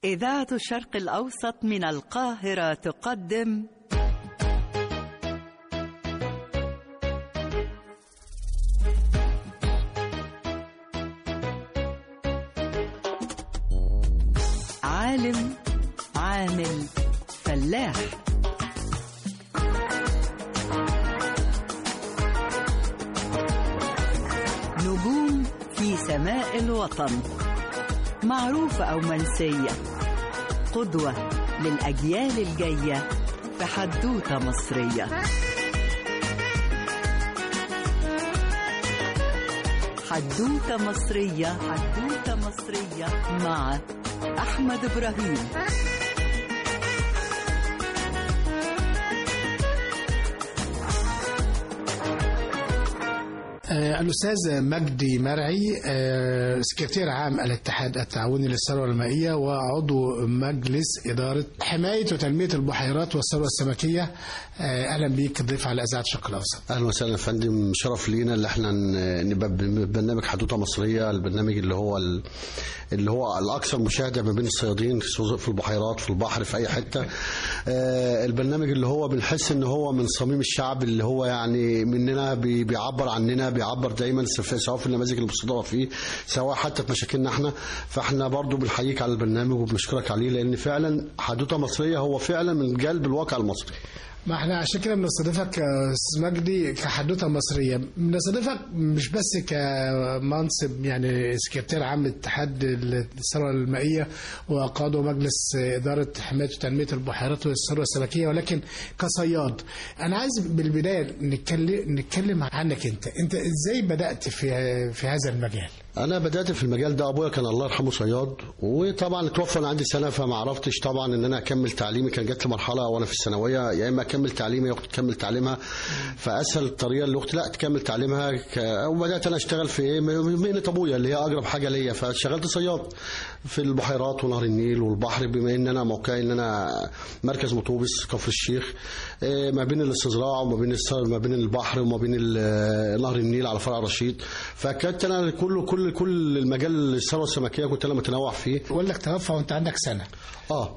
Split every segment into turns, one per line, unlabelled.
إذاعة الشرق الأوسط من القاهرة تقدم عالم عامل فلاح نجوم في سماء الوطن معروفة أو منسية قدوة للأجيال الجاية في حدوتة مصرية حدوتة مصرية حدوتة مصرية مع أحمد إبراهيم
آه، الأستاذ مجدي مرعي آه، سكرتير عام الاتحاد التعاوني للثروة المائية وعضو مجلس إدارة حماية وتنمية البحيرات والثروة السمكية آه، أهلا بيك ضيف على إذاعة الشرق الأوسط
اهلا وسهلا يا فندم شرف لينا اللي احنا ن- نبقى برنامج حدوته مصريه البرنامج اللي هو ال- اللي هو الاكثر مشاهده ما بين الصيادين سواء في البحيرات في البحر في اي حته آه، البرنامج اللي هو بنحس ان هو من صميم الشعب اللي هو يعني مننا بي- بيعبر عننا بيعبر دايما سف- سواء في النماذج اللي بنستضيفها فيه سواء حتى في مشاكلنا احنا فاحنا برضو بنحييك على البرنامج وبنشكرك عليه لان فعلا حدوته مصريه هو فعلا من قلب الواقع المصري
ما احنا عشان كده بنستضيفك يا أستاذ مجدي كحدوتة مصرية بنستضيفك مش بس كمنصب يعني سكرتير عام لاتحاد الثروة المائية وقاده مجلس إدارة حماية وتنمية البحيرات والثروة السمكية ولكن كصياد أنا عايز بالبداية نتكلم نتكلم عنك أنت أنت إزاي بدأت في في هذا المجال؟
انا بدات في المجال ده ابويا كان الله يرحمه صياد وطبعا اتوفى وانا عندي سنه فما عرفتش طبعا ان انا اكمل تعليمي كان جات لي مرحله وانا في الثانويه يا اما اكمل تعليمي يا اختي تكمل تعليمها فاسهل الطريقه اللي اختي لا تكمل تعليمها ك... وبدات انا اشتغل في ايه مهنه ابويا اللي هي اقرب حاجه ليا فاشتغلت صياد في البحيرات ونهر النيل والبحر بما ان انا موقعي ان انا مركز مطوبس كفر الشيخ إيه، ما بين الاستزراع وما بين الس- ما بين البحر وما بين ال- نهر النيل على فرع رشيد فكنت انا كل كل كل المجال الثروه السمكيه كنت انا متنوع فيه
بقول لك توفى وأنت عندك سنة
اه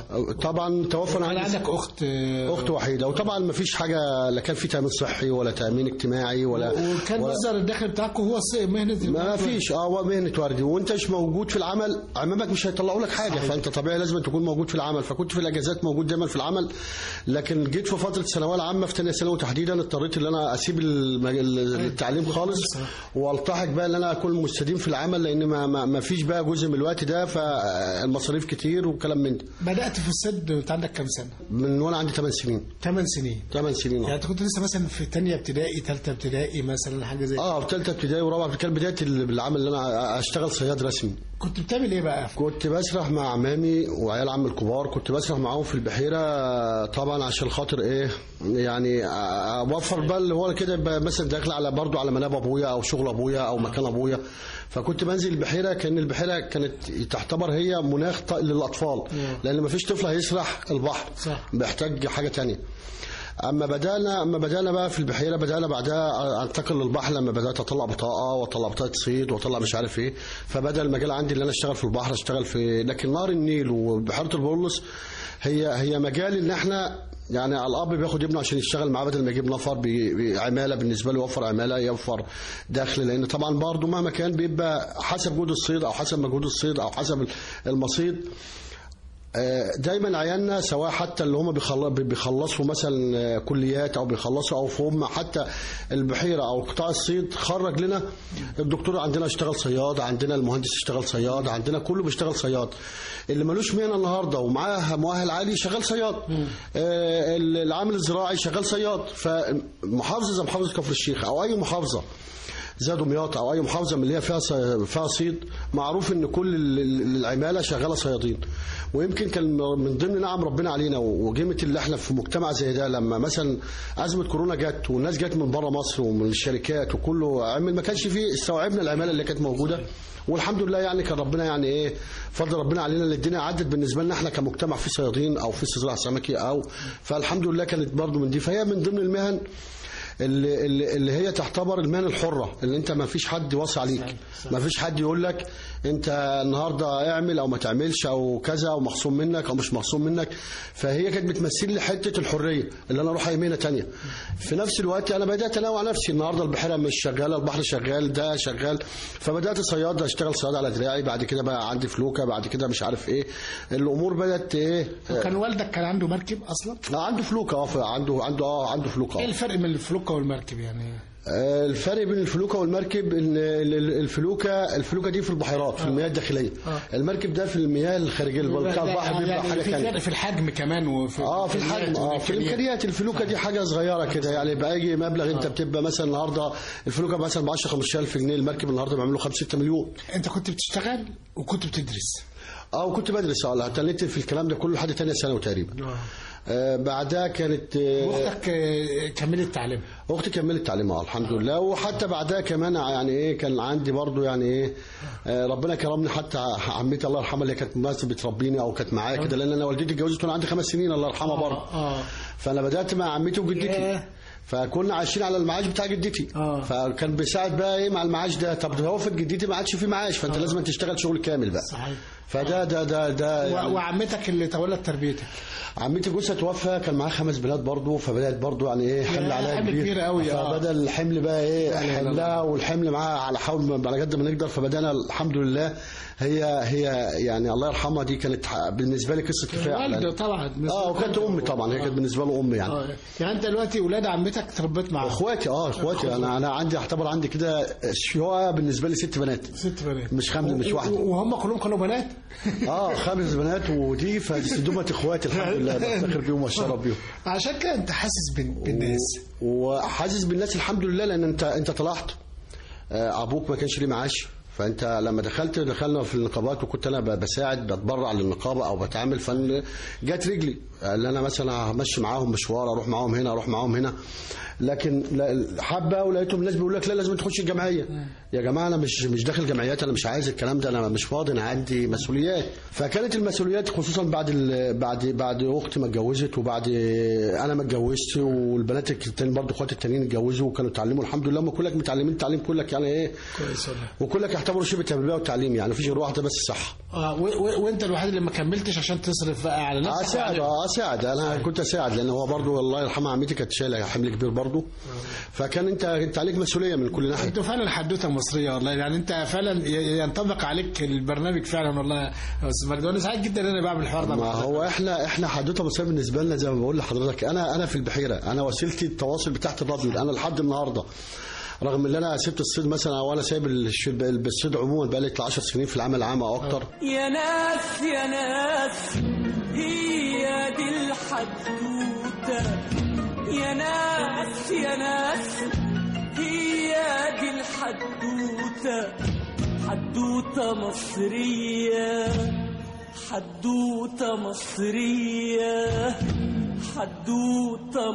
طبعا توفى
أنا
عندي
عندك أخت
اخت وحيده وطبعا ما فيش حاجه لا كان في تامين صحي ولا تامين اجتماعي ولا
وكان
ولا
مصدر الدخل بتاعكم هو الص- مهنة
ما فيش اه هو مهنه وردي وانت مش موجود في العمل عمامك مش هيطلعوا لك حاجه فانت طبيعي لازم تكون موجود في العمل فكنت في الاجازات موجود دايما في العمل لكن جيت في فتره الثانويه العامه في ثانيه ثانوي تحديدا اضطريت ان انا اسيب المج- التعليم خالص والتحق بقى ان انا اكون مستديم في العمل لان ما, ما, ما فيش بقى جزء من الوقت ده فالمصاريف كتير وكلام من ده
بدأت في الصيد وأنت عندك كام سنة؟
من وانا عندي 8 سنين
8 سنين
8 سنين
يعني
آه.
انت كنت لسه مثلا في تانية ابتدائي تالتة ابتدائي مثلا حاجة زي
اه في ثالثه ابتدائي ورابعه كان بدايه العمل اللي انا اشتغل صياد رسمي
كنت بتعمل ايه بقى؟
كنت بسرح مع عمامي وعيال عم الكبار كنت بسرح معاهم في البحيره طبعا عشان خاطر ايه يعني اوفر بقى اللي هو كده يبقى مثلا داخل على برضو على مناب ابويا او شغل ابويا او مكان ابويا فكنت بنزل البحيره كان البحيره كانت تعتبر هي مناخ ط- للاطفال لان ما فيش طفل هيسرح البحر
صح.
بيحتاج حاجه تانية اما بدانا اما بدانا بقى في البحيره بدانا بعدها انتقل للبحر لما بدات اطلع بطاقه واطلع بطاقه صيد واطلع مش عارف ايه فبدا المجال عندي اللي انا اشتغل في البحر اشتغل في لكن نهر النيل وبحيره البرولس هي هي مجال ان احنا يعني الاب بياخد ابنه عشان يشتغل معاه بدل ما يجيب نفر بي- بي- عماله بالنسبه له يوفر عماله يوفر دخل لان طبعا برضه مهما كان بيبقى حسب جهد الصيد او حسب مجهود الصيد او حسب المصيد آه، دايما عيالنا سواء حتى اللي هم بيخل- بيخلصوا مثلا آه، كليات او بيخلصوا او في هم حتى البحيره او قطاع الصيد خرج لنا الدكتور عندنا اشتغل صياد عندنا المهندس اشتغل صياد عندنا كله بيشتغل صياد اللي ملوش مهنه النهارده ومعاه مؤهل عالي شغال صياد آه، العامل الزراعي شغال صياد فمحافظه زي محافظه كفر الشيخ او اي محافظه زي دمياط او اي محافظه من اللي هي فيها صي- فيها صيد معروف ان كل ال- ال- العماله شغاله صيادين ويمكن كان من ضمن نعم ربنا علينا وجيمه اللي احنا في مجتمع زي ده لما مثلا ازمه كورونا جت والناس جت من بره مصر ومن الشركات وكله عمل ما كانش فيه استوعبنا العماله اللي كانت موجوده والحمد لله يعني كان ربنا يعني ايه فضل ربنا علينا ان الدنيا عدت بالنسبه لنا احنا كمجتمع في صيادين او في استزراع سمكي او فالحمد لله كانت برضو من دي فهي من ضمن المهن اللي, اللي اللي هي تعتبر المهن الحره اللي انت ما فيش حد واصي عليك ما فيش حد يقول لك انت النهارده اعمل او ما تعملش او كذا او مخصوم منك او مش مخصوم منك فهي كانت بتمثل لي حته الحريه اللي انا اروح اي مهنه تانية في نفس الوقت انا بدات انوع نفسي النهارده البحيره مش شغاله البحر شغال ده شغال فبدات صياد اشتغل صياد على دراعي بعد كده بقى عندي فلوكه بعد كده مش عارف ايه الامور بدات ايه
كان والدك كان عنده مركب اصلا
آه، عنده فلوكه اه عنده عنده اه عنده فلوكه
ايه
آه.
الفرق بين الفلوكه والمركب يعني
آه، الفرق بين الفلوكه والمركب ان ال- ال- الفلوكه الفلوكه دي في البحيرات في المياه الداخليه
آه.
المركب ده في المياه الخارجيه بتاع البحر بيبقى
يعني
حاجه
في
ثانيه
فرق في الحجم كمان وفي
اه في الحجم اه في الامكانيات الفلوكه دي حاجه صغيره كده يعني باقي مبلغ انت بتبقى مثلا النهارده الفلوكه مثلا ب 10 15000 جنيه المركب النهارده بيعملوا 5 6 مليون
انت كنت بتشتغل وكنت بتدرس
اه وكنت بدرس اه تنيت في الكلام ده كله لحد ثانيه ثانوي تقريبا آه بعدها كانت آه
واختك آه، كملت تعليمها
اختي كملت تعليمها الحمد لله وحتى بعدها كمان يعني ايه كان عندي برضو يعني ايه آه، ربنا كرمني حتى عمتي الله يرحمها اللي كانت مثلا بتربيني او كانت معايا كده لان انا والدتي اتجوزت وانا عندي خمس سنين الله يرحمها برضه
اه
فانا بدات مع عمتي وجدتي
ياه.
فكنا عايشين على المعاش بتاع جدتي
آه.
فكان بيساعد بقى ايه مع المعاش ده طب توفت جدتي ما عادش في معاش فانت لازم تشتغل شغل كامل بقى
صحيح
فده ده ده ده
و-
يعني
وعمتك اللي تولت تربيتك
عمتي جوزها توفى كان معاه خمس بنات برضه فبدات برضه يعني ايه حمل
يا،
عليها
حمل
كبير
كبير قوي، آه.
فبدا الحمل بقى ايه
لا إله إلا
حملها والحمل معاها على حول على قد ما نقدر فبدانا الحمد لله هي هي يعني الله يرحمها دي كانت ح- بالنسبه لي قصه كفايه
والده
على-
طبعا
اه وكانت امي طبعا هي كانت بالنسبه له امي يعني
اه يعني انت دلوقتي اولاد عمتك تربيت معاهم
اخواتي اه اخواتي انا انا عندي اعتبر عندي كده شقه بالنسبه لي ست بنات
ست بنات
مش خمسة، مش
و-
واحدة.
و- وهم كلهم كانوا بنات
اه خمس بنات ودي فدومت اخواتي الحمد لله بفتخر بيهم واشرف بيهم
عشان كده انت حاسس بال- بالناس
و- وحاسس بالناس الحمد لله لان انت انت طلعت آه، ابوك ما كانش ليه معاش فانت لما دخلت دخلنا في النقابات وكنت انا ب- بساعد بتبرع للنقابه او بتعامل فن جت رجلي اللي انا مثلا همشي معاهم مشوار اروح معاهم هنا اروح معاهم هنا لكن لا- حبه ولقيتهم الناس بيقول لك لا لازم تخش الجمعيه يا جماعه انا مش مش داخل جمعيات انا مش عايز الكلام ده انا مش فاضي انا عندي مسؤوليات فكانت المسؤوليات خصوصا بعد ال- بعد بعد اختي ما اتجوزت وبعد انا ما اتجوزت والبنات التانيين برضه اخواتي التانيين اتجوزوا وكانوا اتعلموا الحمد لله هم كلك متعلمين تعليم كلك يعني ايه
كويس والله
وكلك يعتبروا شبه تربيه وتعليم يعني مفيش غير واحده بس صح
اه و- و- وانت الوحيد اللي ما كملتش عشان تصرف بقى على نفسك
اساعد
وعلى-
اه اساعد انا كنت اساعد لان هو برضه الله يرحمها عمتي كانت شايله حمل كبير برضه فكان انت انت عليك مسؤوليه من كل ناحيه
انتوا فعلا حدوته مصريه والله يعني انت فعلا ي- ينطبق عليك البرنامج فعلا والله يا استاذ مجدي وانا سعيد جدا ان انا بعمل الحوار ده
ما
مع
هو احنا احنا حدوته مصريه بالنسبه لنا زي ما بقول لحضرتك انا انا في البحيره انا وسيلتي التواصل بتاعت الراديو انا لحد النهارده رغم ان انا سبت الصيد مثلا او انا سايب الش- الصيد عموما بقى لي 10 سنين في العمل العام او اكتر
يا ناس يا ناس هي دي الحدوتة يا ناس يا ناس هي دي الحدوتة حدوتة مصرية حدوتة مصرية حدوتة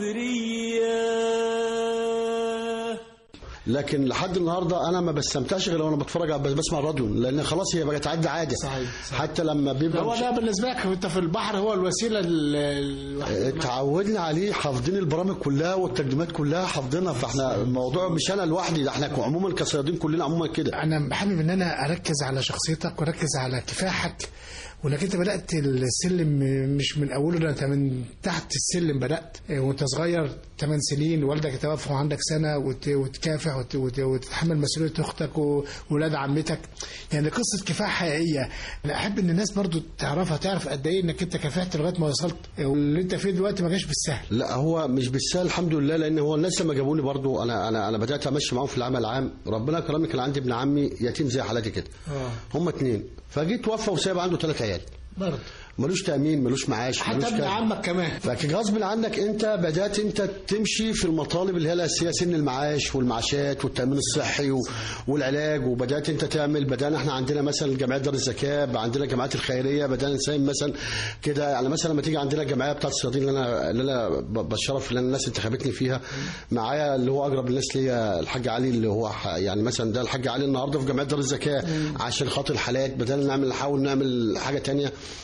مصرية
لكن لحد النهارده انا ما بستمتعش غير وانا بتفرج على بسمع الراديو لان خلاص هي بقت عاده عاده
صحيح، صحيح.
حتى لما بيبقى
هو ده بالنسبه لك انت في البحر هو الوسيله ال- الوحيده
اتعودنا عليه حافظين البرامج كلها والتقديمات كلها حافظينها فاحنا الموضوع مش انا لوحدي ده احنا عموما كصيادين كلنا عموما كده
انا حابب ان انا اركز على شخصيتك واركز على كفاحك وانك انت بدات السلم مش من اوله ده انت من تحت السلم بدات وانت صغير 8 سنين والدك يتوفى وعندك سنه وت- وتكافح وت- وت- وتتحمل مسؤوليه اختك وولاد عمتك يعني قصه كفاح حقيقيه انا احب ان الناس برضو تعرفها تعرف قد ايه انك انت كافحت لغايه ما وصلت واللي انت فيه دلوقتي ما جاش بالسهل
لا هو مش بالسهل الحمد لله لان هو الناس لما جابوني برضو انا انا انا بدات امشي معاهم في العمل العام ربنا كرمني كان عندي ابن عمي يتيم زي حالتي كده
اه
هم اتنين فجيت توفى وسايب عنده ثلاث عيال
برضه
ملوش تامين ملوش معاش
حتى
ملوش
ابن
كذا.
عمك كمان
فغصب عنك انت بدات انت تمشي في المطالب اللي هي الاساسيه سن المعاش والمعاشات والتامين الصحي و- والعلاج وبدات انت تعمل بدانا احنا عندنا مثلا جمعيات دار الزكاه عندنا الجمعيات الخيريه بدانا نساهم مثلا كده يعني مثلا لما تيجي عندنا الجمعيه بتاعت الصيادين اللي انا اللي انا ب- بشرف اللي أنا الناس انتخبتني فيها معايا اللي هو اقرب الناس ليا الحاج علي اللي هو ح- يعني مثلا ده الحاج علي النهارده في جمعيه دار الزكاه عشان خاطر الحالات بدانا نعمل نحاول نعمل حاجه تانية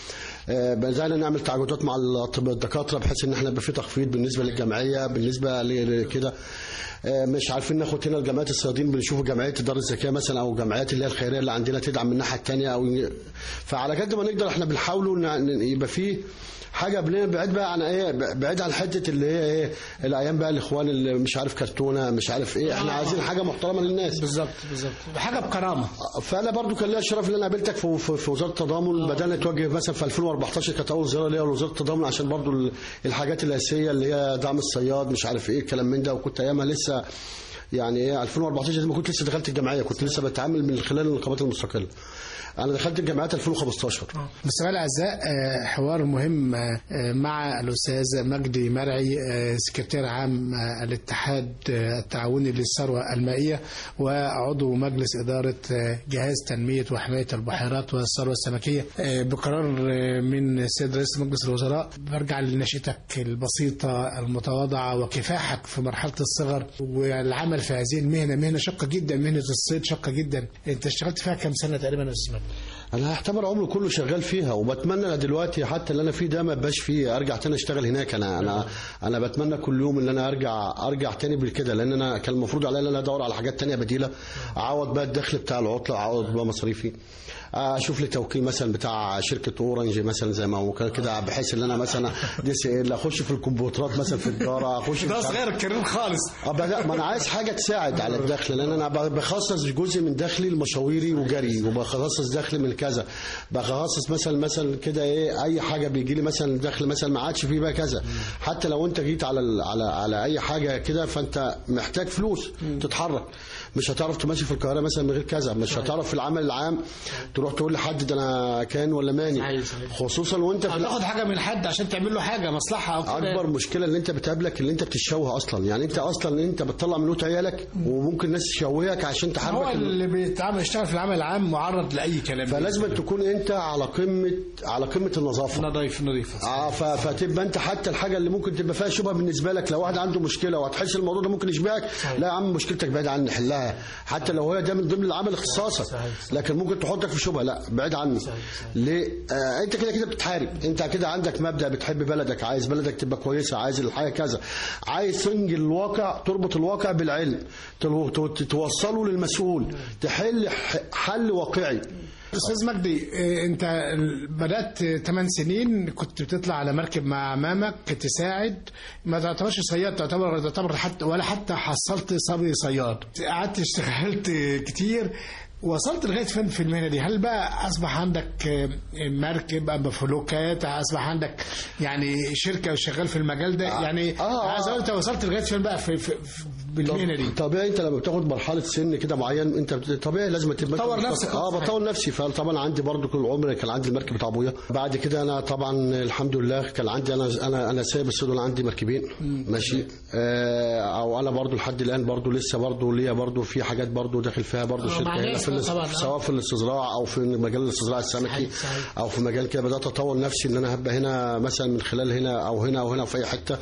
آه، بدانا نعمل تعاقدات مع الطب- الدكاتره بحيث ان احنا يبقى في تخفيض بالنسبه للجمعيه بالنسبه ل- لكده آه، مش عارفين ناخد هنا الجمعيات الصيادين بنشوف جمعيه دار الزكاه مثلا او جمعيات اللي هي الخيريه اللي عندنا تدعم من الناحيه الثانيه او فعلى قد ما نقدر احنا بنحاولوا ن- ن- يبقى فيه حاجه بن- بعيد بقى عن ايه بعيد عن حته اللي هي ايه الايام بقى الاخوان اللي مش عارف كرتونه مش عارف ايه احنا عايزين حاجه محترمه للناس
بالظبط بالظبط حاجه بكرامه
فانا برضو كان ليا الشرف ان انا قابلتك في, في, في وزاره التضامن بدانا نتوجه مثلا في 2014 كانت اول زياره ليا لوزاره التضامن عشان برضو ال- الحاجات الاساسيه اللي هي دعم الصياد مش عارف ايه الكلام من ده وكنت ايامها لسه يعني ايه 2014 زي ما كنت لسه دخلت الجمعيه كنت لسه بتعامل من خلال النقابات المستقله انا دخلت الجامعات 2015
مستمعي الاعزاء آه، حوار مهم آه، آه، مع الاستاذ مجدي مرعي آه، سكرتير عام آه، الاتحاد آه، التعاوني للثروه المائيه وعضو مجلس اداره آه، جهاز تنميه وحمايه البحيرات والثروه السمكيه آه، بقرار آه، من السيد رئيس مجلس الوزراء برجع لنشأتك البسيطه المتواضعه وكفاحك في مرحله الصغر والعمل في هذه المهنه مهنه شاقه جدا مهنه الصيد شاقه جدا انت اشتغلت فيها كم سنه تقريبا يا استاذ مجدي؟
انا هعتبر عمري كله شغال فيها وبتمنى أنا دلوقتي حتى اللي انا فيه ده ما يبقاش فيه ارجع تاني اشتغل هناك انا انا انا بتمنى كل يوم ان انا ارجع ارجع تاني بالكده لان انا كان المفروض عليا ان انا ادور على حاجات تانية بديله اعوض بقى الدخل بتاع العطله اعوض بقى مصاريفي اشوف لي توكيل مثلا بتاع شركه اورنج مثلا زي ما هو كان كده بحيث ان انا مثلا دي سي ال اخش في الكمبيوترات مثلا في التجاره اخش
ده
في
صغير الكارير خالص
اه بقى- ما انا عايز حاجه تساعد على الدخل لان انا ب- بخصص جزء من دخلي لمشاويري وجري وبخصص دخل من كذا بخصص مثلا مثلا كده ايه اي حاجه بيجي لي مثلا دخل مثلا ما عادش فيه بقى كذا حتى لو انت جيت على ال- على على اي حاجه كده فانت محتاج فلوس تتحرك مش هتعرف تمشي في القاهره مثلا من غير كذا مش هتعرف في العمل العام تروح تقول لحد ده انا كان ولا ماني
صحيح، صحيح.
خصوصا وانت في
هتاخد حاجه من حد عشان تعمل له حاجه مصلحه او كده
اكبر مشكله اللي انت بتقابلك اللي انت بتشوه اصلا يعني انت اصلا انت بتطلع من قوت عيالك وممكن الناس تشوهك عشان
هو
تحاربك
اللي بيتعامل يشتغل في العمل العام معرض لاي كلام
فلازم تكون انت على قمه على قمه النظافه
نظيف نظيف
اه ف- فتبقى انت حتى الحاجه اللي ممكن تبقى فيها شبهه بالنسبه لك لو واحد عنده مشكله وهتحس الموضوع ده ممكن يشبهك لا يا عم مشكلتك بعيد عني حلها حتى لو هي ده من ضمن العمل اختصاصك لكن ممكن تحطك في شبهه لا بعيد عني ليه آه انت كده كده بتحارب انت كده عندك مبدا بتحب بلدك عايز بلدك تبقى كويسه عايز الحاجه كذا عايز تنجل الواقع تربط الواقع بالعلم تلو- تو- توصله للمسؤول تحل ح- حل واقعي
استاذ مجدي آه، انت بدات 8 سنين كنت بتطلع على مركب مع عمامك تساعد ما تعتبرش صياد تعتبر تعتبر حتى ولا حتى حصلت صبي صياد قعدت اشتغلت كتير وصلت لغايه فين في المهنه دي؟ هل بقى اصبح عندك آه، مركب ام فلوكات اصبح عندك يعني شركه وشغال في المجال ده يعني
آه،
عايز اقول
آه.
انت وصلت لغايه فين بقى في, في, في بالمهنه دي؟
طبيعي انت لما بتاخد مرحله سن كده معين انت بت- طبيعي لازم تبقى
تطور
انت-
نفسك.
اه بطور نفسي فطبعا عندي برضو كل عمري كان عندي المركب بتاع ابويا بعد كده انا طبعا الحمد لله كان عندي انا انا انا سايب الصيد وانا عندي مركبين ماشي آه او انا برضو لحد الان برضو لسه برضو ليا برضو في حاجات برضو داخل فيها برضو
آه،
شركه
مع
هنا
ناس
في الاس-
طبعاً، آه.
سواء في الاستزراع او في مجال الاستزراع السمكي
صحيح، صحيح.
او في مجال كده بدات اطور نفسي ان انا هبقى هنا مثلا من خلال هنا او هنا او هنا في اي حته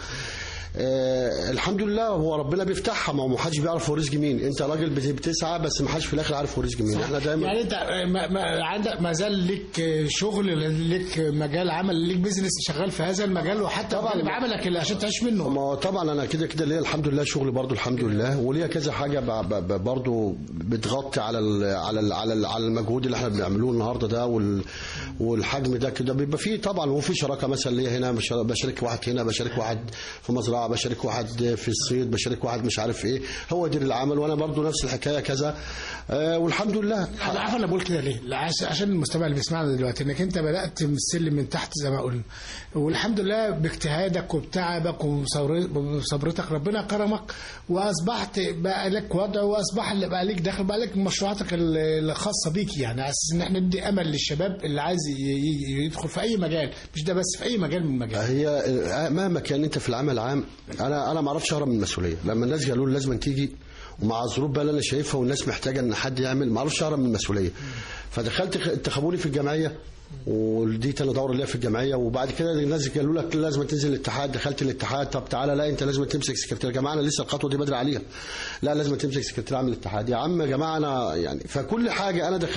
آه الحمد لله هو ربنا بيفتحها ما هو محدش بيعرف هو رزق مين انت راجل بت- بتسعى بس محدش في الاخر عارف هو رزق مين احنا دايما
يعني انت ما ما عندك ما زال ليك شغل ليك مجال عمل ليك بيزنس شغال في هذا المجال وحتى
طبعاً.
طبعا بعملك اللي عشان تعيش منه
ما هو طبعا انا كده كده ليا الحمد لله شغل برضو الحمد لله وليا كذا حاجه ب- ب- ب- برضو بتغطي على ال على ال على, ال على المجهود اللي احنا بنعملوه النهارده ده وال والحجم ده كده بيبقى فيه طبعا وفي شراكه مثلا ليا هنا مش- بشارك واحد هنا بشارك واحد في مزرعه بشارك واحد في الصيد بشارك واحد مش عارف ايه هو يدير العمل وانا برضو نفس الحكايه كذا آه والحمد لله
انا عارف انا بقول كده ليه؟ لا، عش- عشان المستمع اللي بيسمعنا دلوقتي انك انت بدات من السلم من تحت زي ما قلنا والحمد لله باجتهادك وبتعبك ومصور- وصبرتك ربنا كرمك واصبحت بقى لك وضع واصبح اللي بقى لك دخل بقى لك مشروعاتك ال- الخاصه بيك يعني على اساس ان احنا ندي امل للشباب اللي عايز ي- ي- يدخل في اي مجال مش ده بس في اي مجال من المجال
هي آه، مهما كان انت في العمل العام انا انا ما اعرفش اهرب من المسؤوليه لما الناس قالوا لي لازم تيجي ومع الظروف بقى اللي انا شايفها والناس محتاجه ان حد يعمل ما اعرفش اهرب من المسؤوليه فدخلت انتخبوني في الجمعيه ودي تاني دوره ليا في الجمعيه وبعد كده الناس قالوا لك لازم تنزل الاتحاد دخلت الاتحاد طب تعالى لا انت لازم تمسك سكرتير يا جماعه انا لسه الخطوه دي بدري عليها لا لازم تمسك سكرتير عام الاتحاد يا عم يا جماعه انا يعني فكل حاجه انا دخلت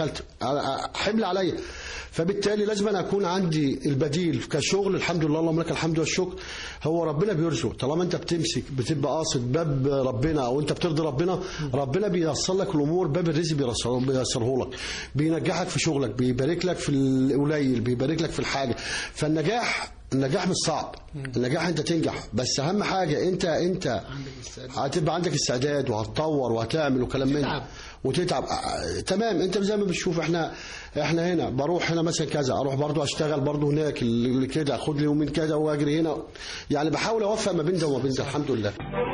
أنا- حمل عليا فبالتالي لازم أنا اكون عندي البديل كشغل الحمد لله اللهم لك الحمد والشكر هو ربنا بيرزق طالما انت بتمسك بتبقى قاصد باب ربنا او انت بترضي ربنا ربنا بييسر لك الامور باب الرزق بييسره بييسره لك بينجحك في شغلك بيبارك لك في القليل بيبارك لك في الحاجه فالنجاح النجاح مش صعب النجاح انت تنجح بس اهم حاجه انت انت هتبقى عندك استعداد وهتطور وهتعمل وكلام من ده. وتتعب آه، تمام انت زي ما بتشوف احنا احنا هنا بروح هنا مثلا كذا اروح برضو اشتغل برضو هناك اللي كده اخد لي يومين كده واجري هنا يعني بحاول اوفق ما بين ده وما بين ده الحمد لله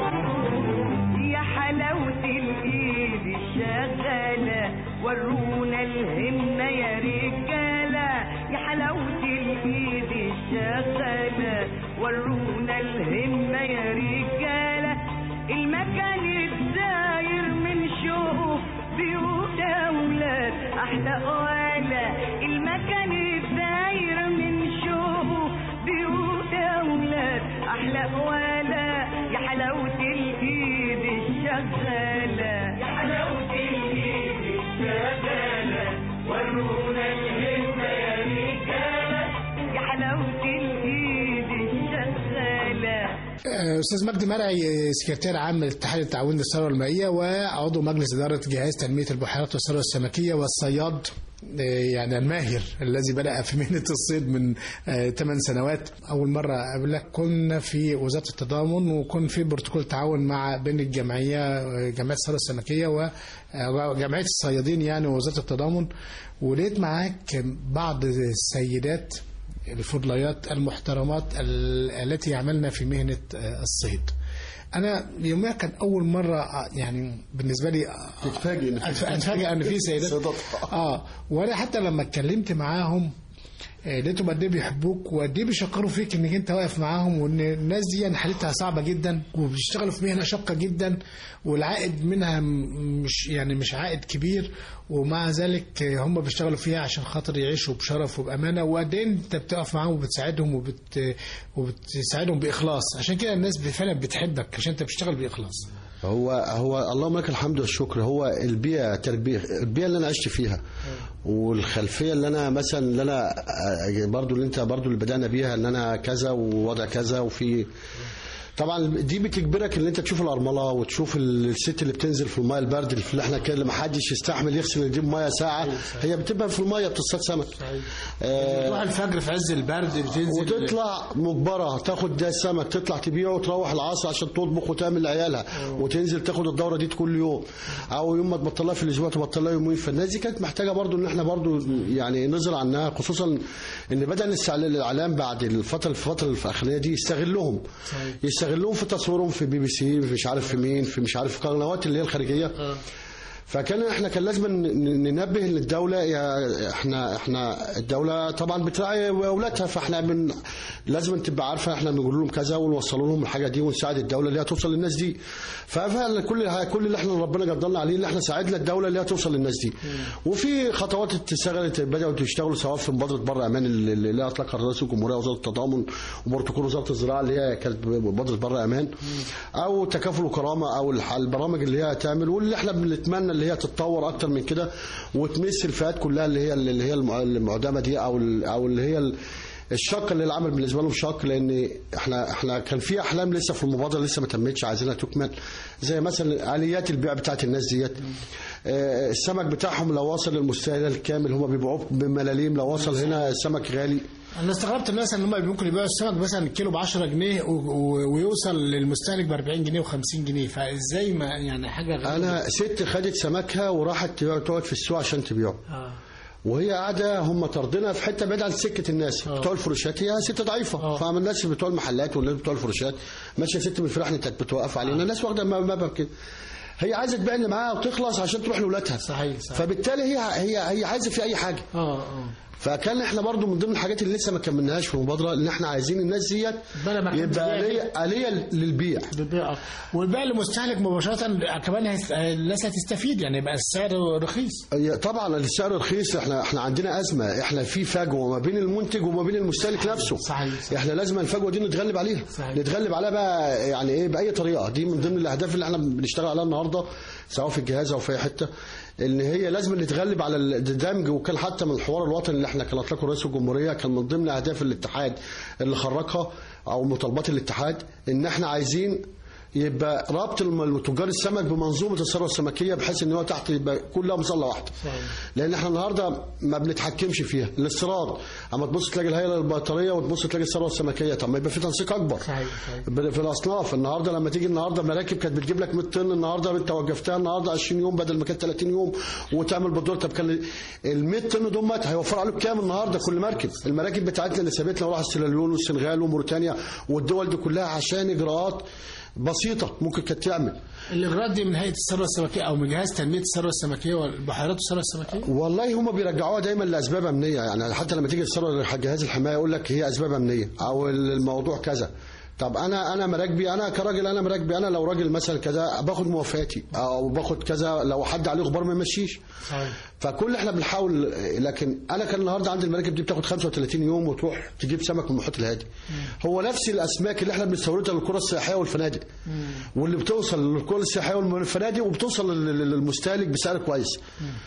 يا حلاوة الإيد الشغالة ورونا الهمة يا رجالة يا حلاوة الإيد الشغالة ورونا الهمة يا رجالة المكان الداير من شوق بيوت أولاد أحلى قوالة المكان الداير من شوق بيوت أولاد أحلى قوالة يا حلاوة الإيد الشغالة يا حلاوة الإيد الشغالة ورونا الهمة يا رجالة يا حلاوة الإيد الشغالة
آه، استاذ مجدي مرعي سكرتير عام لاتحاد التعاون للثروه المائيه وعضو مجلس اداره جهاز تنميه البحيرات والثروه السمكيه والصياد آه، يعني الماهر الذي بدأ في مهنة الصيد من 8 سنوات أول مرة قبلك كنا في وزارة التضامن وكن في بروتوكول تعاون مع بين الجمعية آه، جمعية الثروة السمكية وجمعية الصيادين يعني ووزارة التضامن ولقيت معاك بعض السيدات الفضليات المحترمات ال- التي يعملن في مهنة آه، الصيد أنا يوميها كان أول مرة آه، يعني بالنسبة لي آه،
تتفاجئ إن في-
أتف- أتفاجئ إن في سيدات
صيدات.
اه وانا حتى لما اتكلمت معاهم آه، لقيتهم قد ايه بيحبوك وقد ايه بيشكروا فيك انك انت واقف معاهم وان الناس دي يعني حالتها صعبه جدا وبيشتغلوا في مهنه شاقه جدا والعائد منها م- مش يعني مش عائد كبير ومع ذلك آه، هم بيشتغلوا فيها عشان خاطر يعيشوا بشرف وبامانه وقد ايه انت بتقف معاهم وبتساعدهم وبت وبتساعدهم باخلاص عشان كده الناس فعلا بتحبك عشان انت بتشتغل باخلاص
هو هو اللهم لك الحمد والشكر هو البيئه تربيه البيئه اللي انا عشت فيها والخلفيه اللي انا مثلا اللي انا آه، برضو اللي انت برضو اللي بدانا بيها ان انا كذا ووضع كذا وفي طبعا دي بتجبرك ان انت تشوف الارمله وتشوف الست اللي بتنزل في المايه البرد اللي احنا كان اللي ما حدش يستحمل يغسل يجيب ميه ساعه هي بتبقى في المايه بتصطاد سمك آه،
تروح الفجر في عز البرد بتنزل
وتطلع مجبرة تاخد ده السمك تطلع تبيعه وتروح العصر عشان تطبخ وتعمل لعيالها وتنزل تاخد الدورة دي كل يوم او يوم ما تبطلها في الاسبوع تبطلها يومين فالناس دي كانت محتاجة برضو ان احنا برضو يعني نظر عنها خصوصا ان بدأ الاستعلام الاعلام بعد الفترة الفترة الاخرانية دي يستغلهم يستغلهم في تصويرهم في بي بي سي في مش عارف في مين في مش عارف قنوات اللي هي الخارجية فكان احنا كان لازم ن- ننبه للدوله يا احنا احنا الدوله طبعا بتراعي اولادها فاحنا بن لازم تبقى عارفه احنا بنقول لهم كذا ونوصل لهم الحاجه دي ونساعد الدوله اللي هي توصل للناس دي ففعلا كل كل اللي احنا ربنا قدرنا عليه اللي احنا ساعدنا الدوله اللي هي توصل للناس دي وفي خطوات اشتغلت بداوا يشتغلوا سواء في مبادره بر امان اللي اللي اللي اطلقها رئيس الجمهوريه وزاره التضامن وبروتوكول وزاره الزراعه اللي هي كانت مبادره بر امان او تكافل وكرامه او الح- البرامج اللي هي هتعمل واللي احنا بنتمنى اللي هي تتطور اكتر من كده وتمس الفئات كلها اللي هي اللي هي المع- المعدمه دي او ال- او اللي هي ال- الشق اللي العمل بالنسبه لهم شق لان احنا احنا كان في احلام لسه في المبادره لسه ما تمتش عايزينها تكمل زي مثلا اليات البيع بتاعت الناس ديت آه، السمك بتاعهم لو وصل للمستهلك الكامل هم بيبيعوه بملاليم لو وصل هنا السمك غالي
انا استغربت الناس ان هم ممكن يبيعوا السمك مثلا الكيلو ب 10 جنيه و- و- ويوصل للمستهلك ب 40 جنيه و50 جنيه فازاي ما يعني حاجه غريبه
انا ست خدت سمكها وراحت تبيع- تقعد في السوق عشان تبيعه
آه.
وهي قاعده هم طردنا في حته بعيده عن سكه الناس
آه.
بتوع الفروشات هي ست ضعيفه
آه.
فاهم الناس بتوع المحلات والناس بتوع الفروشات ماشيه ست من الفراخ كانت بتوقف علينا الناس واخده م- مبلغ كده هي عايزه تبيع اللي معاها وتخلص عشان تروح لاولادها
صحيح، صحيح.
فبالتالي هي هي هي عايزه في اي حاجه
اه اه
فكان احنا برضو من ضمن الحاجات اللي لسه ما كملناهاش في المبادره ان احنا عايزين الناس ديت
بدل ما كان
يبقى
بيبيع
آلية آلية للبيع
بتبيع والبيع للمستهلك مباشره كمان هيست- الناس هتستفيد يعني يبقى السعر رخيص
هي طبعا السعر رخيص احنا احنا عندنا ازمه احنا في فجوه ما بين المنتج وما بين المستهلك نفسه
صحيح، صحيح.
احنا لازم الفجوه دي نتغلب عليها
صحيح.
نتغلب عليها بقى يعني ايه باي طريقه دي من ضمن الاهداف اللي احنا بنشتغل عليها النهارده سواء في الجهاز او في اي حته ان هي لازم نتغلب على الدمج وكان حتى من الحوار الوطني اللي احنا كان اطلقه رئيس الجمهوريه كان من ضمن اهداف الاتحاد اللي خرجها او مطالبات الاتحاد ان احنا عايزين يبقى ربط الم- تجار السمك بمنظومه الثروه السمكيه بحيث ان هو تحت يبقى كلها مظله واحده لان احنا النهارده ما بنتحكمش فيها الاستيراد اما تبص تلاقي الهيئه البيطريه وتبص تلاقي الثروه السمكيه طب ما يبقى في تنسيق اكبر
صحيح، صحيح.
ب- في الاصناف النهارده لما تيجي النهارده مراكب كانت بتجيب لك 100 طن النهارده انت وقفتها النهارده 20 يوم بدل ما كانت 30 يوم وتعمل بالدور طب كان ال 100 طن دول مات هيوفر عليك كام النهارده كل مركب المراكب بتاعتنا اللي سابتنا وراح السيراليون والسنغال وموريتانيا والدول دي كلها عشان اجراءات بسيطه ممكن كانت تعمل
الاغراض دي من هيئه الثروه السمكيه او من جهاز تنميه الثروه السمكيه والبحيرات والثروه السمكيه
والله هم بيرجعوها دايما لاسباب امنيه يعني حتى لما تيجي تسرع جهاز الحمايه يقول لك هي اسباب امنيه او الموضوع كذا طب انا انا مراكبي انا كراجل انا مراكبي انا لو راجل مثلا كذا باخد موافقتي او باخد كذا لو حد عليه غبار ما يمشيش
صحيح
فكل احنا بنحاول لكن انا كان النهارده عندي المراكب دي بتاخد 35 يوم وتروح تجيب سمك من المحيط الهادي هو نفس الاسماك اللي احنا بنستوردها للقرى السياحيه والفنادق واللي بتوصل للقرى السياحيه والفنادق وبتوصل لل- لل- للمستهلك بسعر كويس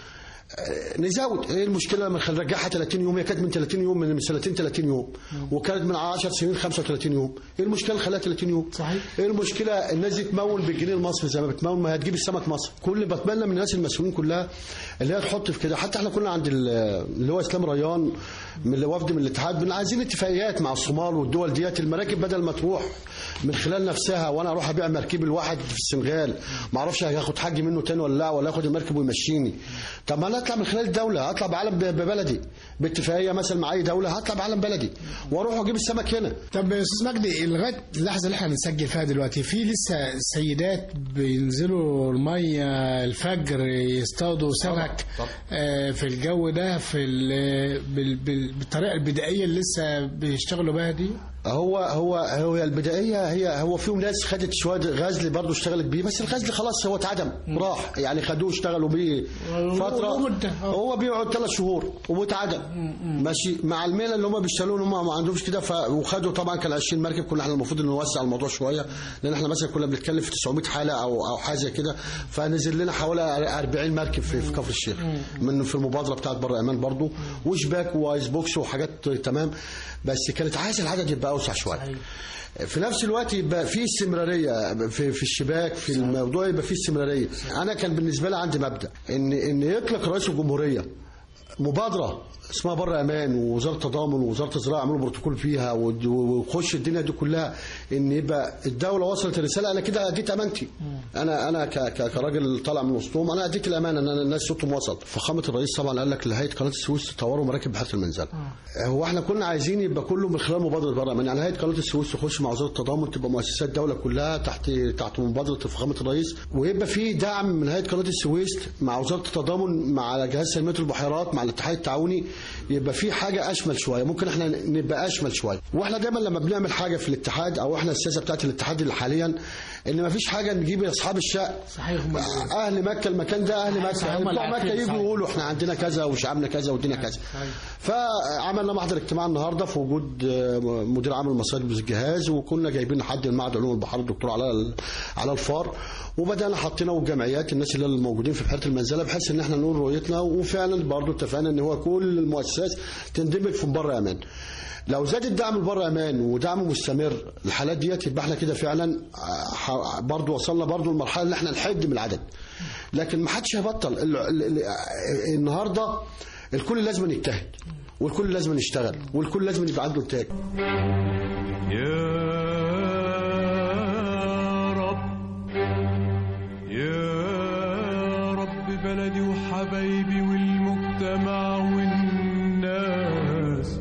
آه، نزود ايه المشكله لما نرجعها 30 يوم هي كانت من 30 يوم من سنتين 30 يوم وكانت من 10 سنين 35 يوم ايه المشكله نخليها 30 يوم
صحيح.
ايه المشكله الناس دي تمول بالجنيه المصري زي ما بتمول ما هتجيب السمك مصر كل اللي بتمنى من الناس المسؤولين كلها اللي هي تحط في كده حتى احنا كنا عند ال- اللي هو اسلام ريان من اللي وفد من الاتحاد بن عايزين اتفاقيات مع الصومال والدول ديت المراكب بدل ما تروح من خلال نفسها وانا اروح ابيع مركبي الواحد في السنغال ما اعرفش هياخد حاج منه تاني ولا لا ولا ياخد المركب ويمشيني طب ما انا اطلع من خلال الدوله اطلع بعلم ب- ببلدي باتفاقيه مثلا مع اي دوله هطلع بعلم بلدي واروح واجيب السمك هنا
طب يا استاذ مجدي لغايه اللحظه اللي احنا بنسجل فيها دلوقتي في لسه سيدات بينزلوا الميه الفجر يصطادوا سمك آه، في الجو ده في ال- بال- بال- بالطريقه البدائيه اللي لسه بيشتغلوا بها دي
هو هو هو البدائيه هي هو فيهم ناس خدت شويه غزل برضه اشتغلت بيه بس الغزل خلاص هو اتعدم راح يعني خدوه اشتغلوا بيه فتره
ومدة.
هو بيقعد ثلاث شهور واتعدم ماشي مع الميله اللي هم بيشتغلوا هم ما عندهمش كده ف... وخدوا طبعا كان 20 مركب كنا احنا المفروض ان نوسع الموضوع شويه لان احنا مثلا كنا بنتكلم في 900 حاله او او حاجه كده فنزل لنا حوالي 40 مركب في, في كفر الشيخ من في المبادره بتاعت بر امان برضه وشباك وايس بوكس وحاجات تمام بس كانت عايزه العدد يبقى اوسع شويه في نفس الوقت يبقى في استمراريه في في الشباك في الموضوع يبقى في استمراريه انا كان بالنسبه لي عندي مبدا ان ان يطلق رئيس الجمهوريه مبادره اسمها بر امان ووزاره التضامن ووزاره الزراعه عملوا بروتوكول فيها ود- وخش الدنيا دي كلها ان يبقى الدوله وصلت الرساله انا كده اديت امانتي انا انا ك- ك- كراجل طالع من وسطهم انا اديت الامانه ان أنا الناس صوتهم وصل فخامه الرئيس طبعا قال لك لهيئه قناه السويس تطوروا مراكب بحيره المنزله هو احنا كنا عايزين يبقى كله من خلال مبادره بر امان يعني هيئه قناه السويس تخش مع وزاره التضامن تبقى مؤسسات دوله كلها تحت تحت مبادره فخامه الرئيس ويبقى في دعم من هيئه قناه السويس مع وزاره التضامن مع جهاز تنميه البحيرات مع الاتحاد التعاوني يبقى في حاجه اشمل شويه ممكن احنا نبقى اشمل شويه واحنا دايما لما بنعمل حاجه في الاتحاد او احنا السياسه بتاعت الاتحاد اللي حاليا ان ما فيش حاجه نجيب اصحاب الشقه
صحيح هم
اهل مكه المكان ده اهل
صحيح،
مكه
هم اللي
بتوع مكه
عارفين،
يجوا
صحيح.
يقولوا احنا عندنا كذا وشعبنا كذا والدنيا كذا فعملنا محضر اجتماع النهارده في وجود آه، مدير عام المصاريف بالجهاز وكنا جايبين حد من معهد علوم البحر الدكتور علاء علاء الفار وبدانا حطينا والجمعيات الناس اللي الموجودين في بحيره المنزله بحيث ان احنا نقول رؤيتنا وفعلا برضو اتفقنا ان هو كل المؤسسات تندمج في بره امان لو زاد الدعم لبره امان ودعم مستمر الحالات ديت يبقى احنا كده فعلا آه، ح- برضو وصلنا برضو لمرحله ان احنا نحد من العدد لكن ما حدش هيبطل ال- ال- ال- النهارده الكل لازم يجتهد والكل لازم يشتغل والكل لازم يبقى عنده انتاج
يا رب يا رب بلدي وحبايبي والمجتمع والناس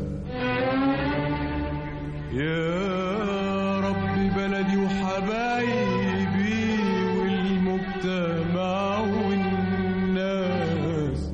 يا رب بلدي وحبايبي والمجتمع والناس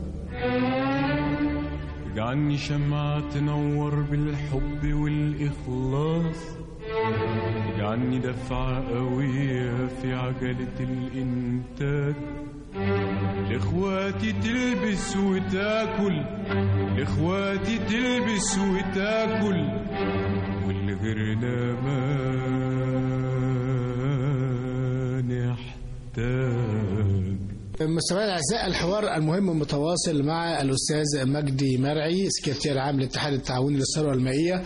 اجعلني شمعة تنور بالحب والإخلاص اجعلني دفعة قوية في عجلة الإنتاج لإخواتي تلبس وتاكل لإخواتي تلبس وتاكل واللي غيرنا ما نحتاج
مستمعينا الاعزاء الحوار المهم المتواصل مع الاستاذ مجدي مرعي سكرتير عام للاتحاد التعاوني للثروه المائيه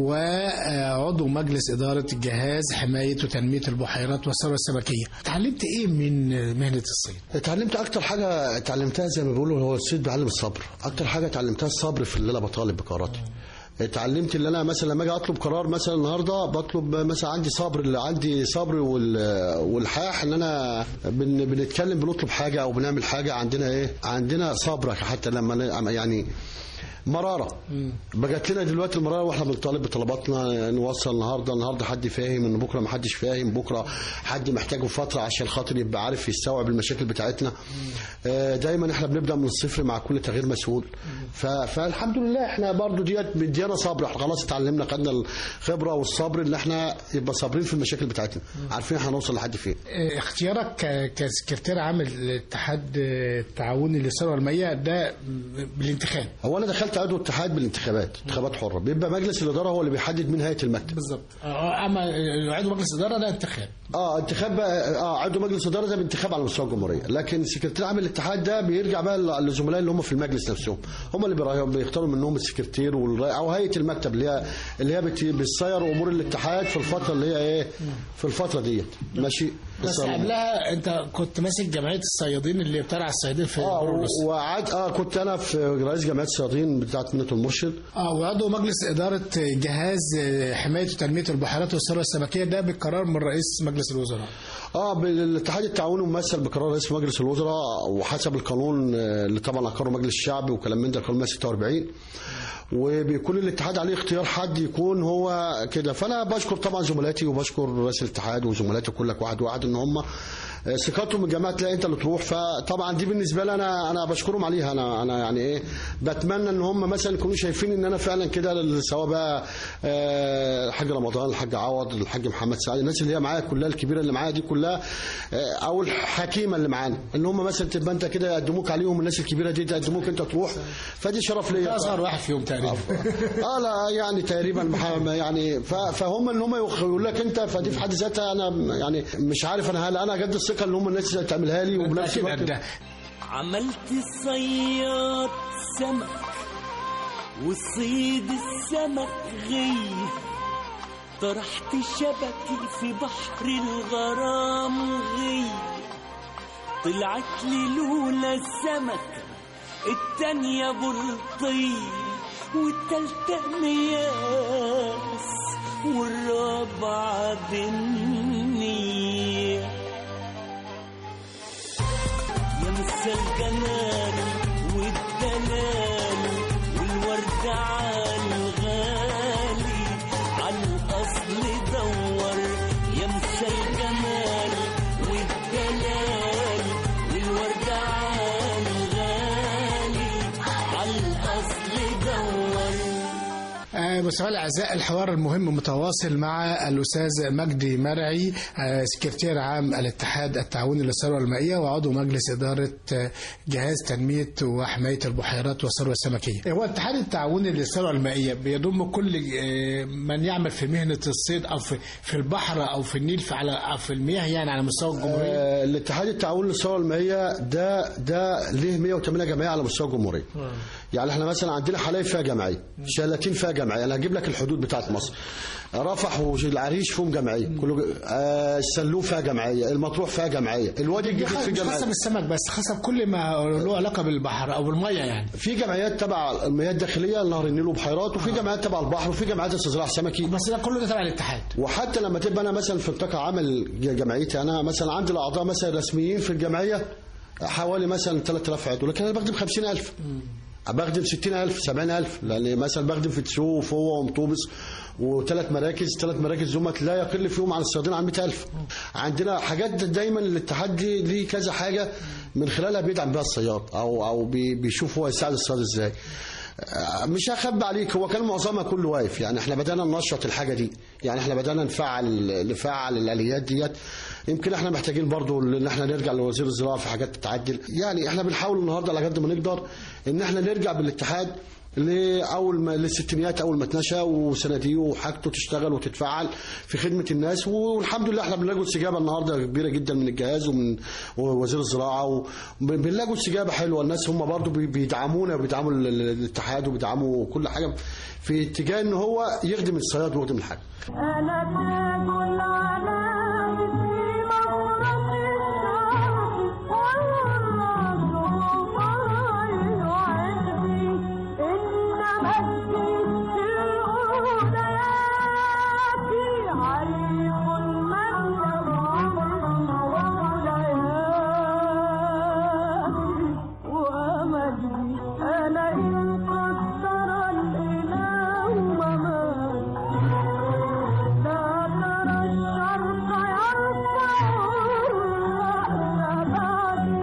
وعضو مجلس اداره جهاز حمايه وتنميه البحيرات والثروه السمكيه. تعلمت ايه من مهنه الصيد؟
اتعلمت اكتر حاجه اتعلمتها زي ما بيقولوا هو الصيد بيعلم الصبر اكتر حاجه اتعلمتها الصبر في اللي انا بطالب بقراراتي اتعلمت اللي انا مثلا لما اجي اطلب قرار مثلا النهارده بطلب مثلا عندي صبر اللي عندي صبر وال- والحاح ان انا بن بنتكلم بنطلب حاجه او بنعمل حاجه عندنا ايه عندنا صبر حتى لما ن- يعني مراره بقت لنا دلوقتي المراره واحنا بنطالب بطلباتنا نوصل النهارده النهارده حد فاهم ان بكره ما حدش فاهم بكره حد محتاجه فتره عشان خاطر يبقى عارف يستوعب المشاكل بتاعتنا آه، دايما احنا بنبدا من الصفر مع كل تغيير مسؤول ف- فالحمد لله احنا برضو ديت مديانا صبر احنا خلاص اتعلمنا خدنا الخبره والصبر ان احنا يبقى صابرين في المشاكل بتاعتنا عارفين احنا هنوصل لحد فين
اه، اختيارك ك- كسكرتير عام الاتحاد التعاوني للثروه المائيه ده بالانتخاب.
هو انا دخلت عضو اتحاد بالانتخابات انتخابات حره بيبقى مجلس الاداره هو اللي بيحدد مين هيئه المكتب
بالظبط اما عضو مجلس اداره ده انتخاب.
اه انتخاب بقى اه عضو مجلس اداره ده بانتخاب على مستوى الجمهوريه لكن سكرتير عام الاتحاد ده بيرجع بقى للزملاء اللي هم في المجلس نفسهم هم اللي بيرا- بيختاروا منهم السكرتير والرئ- او هيئه المكتب اللي هي اللي هي بت- بتسير امور الاتحاد في الفتره اللي هي ايه في الفتره ديت ماشي
بس قبلها انت كنت ماسك جمعيه الصيادين اللي بترعى الصيادين في
اه
بورنوس.
وقعد اه كنت انا في رئيس جمعيه الصيادين بتاعت منة المرشد
اه وعضو مجلس اداره جهاز حمايه وتنميه البحيرات والثروه السمكيه ده بقرار من رئيس مجلس الوزراء.
اه بالاتحاد التعاوني ممثل بقرار رئيس مجلس الوزراء وحسب القانون آه، اللي طبعا اقره مجلس الشعب وكلام من ده القانون 146 وبيكون الاتحاد عليه اختيار حد يكون هو كده فانا بشكر طبعا زملاتي وبشكر رئيس الاتحاد وزملاتي كلك واحد واحد ان هم آه، ثقتهم من الجماعه تلاقي انت اللي تروح فطبعا دي بالنسبه لي انا انا بشكرهم عليها انا انا يعني ايه بتمنى ان هم مثلا يكونوا شايفين ان انا فعلا كده سواء بقى آه، الحاج رمضان الحاج عوض الحاج محمد سعيد الناس اللي هي معايا كلها الكبيره اللي معايا دي كلها آه، او الحكيمه اللي معانا ان هم مثلا تبقى انت كده يقدموك عليهم الناس الكبيره دي تقدموك انت تروح فدي شرف ليا
اصغر واحد فيهم تقريبا.
اه لا يعني تقريبا مح- يعني ف- فهم ان هم يقول لك انت فدي في حد ذاتها انا يعني مش عارف انا هل انا قد الثقه اللي هم الناس تعملها لي وبنفس الوقت
ده
عملت صياد سمك وصيد السمك غي طرحت شبكي في بحر الغرام غي طلعت لي لولا السمكة التانية بلطي والتالتة مياس والرابعة بنيه يا مس الجمال والدلال والورد عالغالي عالأصل دور يا مس الجمال والدلال والورد عالغالي عالأصل دور
آه، مستمعينا الاعزاء الحوار المهم متواصل مع الاستاذ مجدي مرعي آه، سكرتير عام الاتحاد التعاوني للثروه المائيه وعضو مجلس اداره آه، جهاز تنميه وحمايه البحيرات والثروه السمكيه. هو الاتحاد التعاوني للثروه المائيه بيضم كل آه، من يعمل في مهنه الصيد او في في البحر او في النيل في على أو في المياه يعني على مستوى الجمهوريه.
آه، الاتحاد التعاون للثروه المائيه ده ده ليه 108 جمعيه على مستوى الجمهوريه يعني احنا مثلا عندنا حلايب فيها جمعيه شلاتين فيها جمعيه انا هجيب لك الحدود بتاعت مصر رفح والعريش فيهم جمعيه كله آه، السلوم فيها جمعيه المطروح فيها جمعيه الوادي
دي
الجديد في
مش
جمعيه
خاصه بالسمك بس خاصه بكل ما له علاقه بالبحر او بالميه يعني.
في جمعيات تبع المياه الداخليه نهر النيل وبحيرات وفي جمعيات تبع البحر وفي جمعيات استزراع سمكي
بس ده كله ده تبع الاتحاد.
وحتى لما تبقى انا مثلا في نطاق عمل جمعيتي انا مثلا عندي الاعضاء مثلا رسميين في الجمعيه حوالي مثلا 3000 عضو لكن انا بخدم 50000 بخدم 60000 70000 لان مثلا بخدم في تسوق وفوه ومطوبس وثلاث مراكز ثلاث مراكز زمت لا يقل فيهم عن الصيادين عن 100000 عندنا حاجات دايما الاتحاد دي ليه كذا حاجه من خلالها بيدعم بيها الصياد او او بي- بيشوف هو يساعد الصياد ازاي آه، مش هخبي عليك هو كان معظمها كله واقف يعني احنا بدانا ننشط الحاجه دي يعني احنا بدانا نفعل نفعل الاليات ديت يمكن احنا محتاجين برضو ان احنا نرجع لوزير الزراعه في حاجات تتعدل يعني احنا بنحاول النهارده على قد ما نقدر ان احنا نرجع بالاتحاد لاول ما للستينيات اول ما اتنشا وصناديقه وحاجته تشتغل وتتفعل في خدمه الناس والحمد لله احنا بنلاقوا استجابه النهارده كبيره جدا من الجهاز ومن وزير الزراعه وبنلاقوا استجابه حلوه الناس هم برضو بي- بيدعمونا وبيدعموا ال- ال- الاتحاد وبيدعموا كل حاجه في اتجاه ان هو يخدم الصياد ويخدم الحاج
أنا تاج العلام في مفرق الشرق والراس فرعي عندي إن مجدي في الأوليات عريق من يرعى ومجدي أنا إن قدر الإله ممات لا ترى الشرق يرفع الرأس بعدي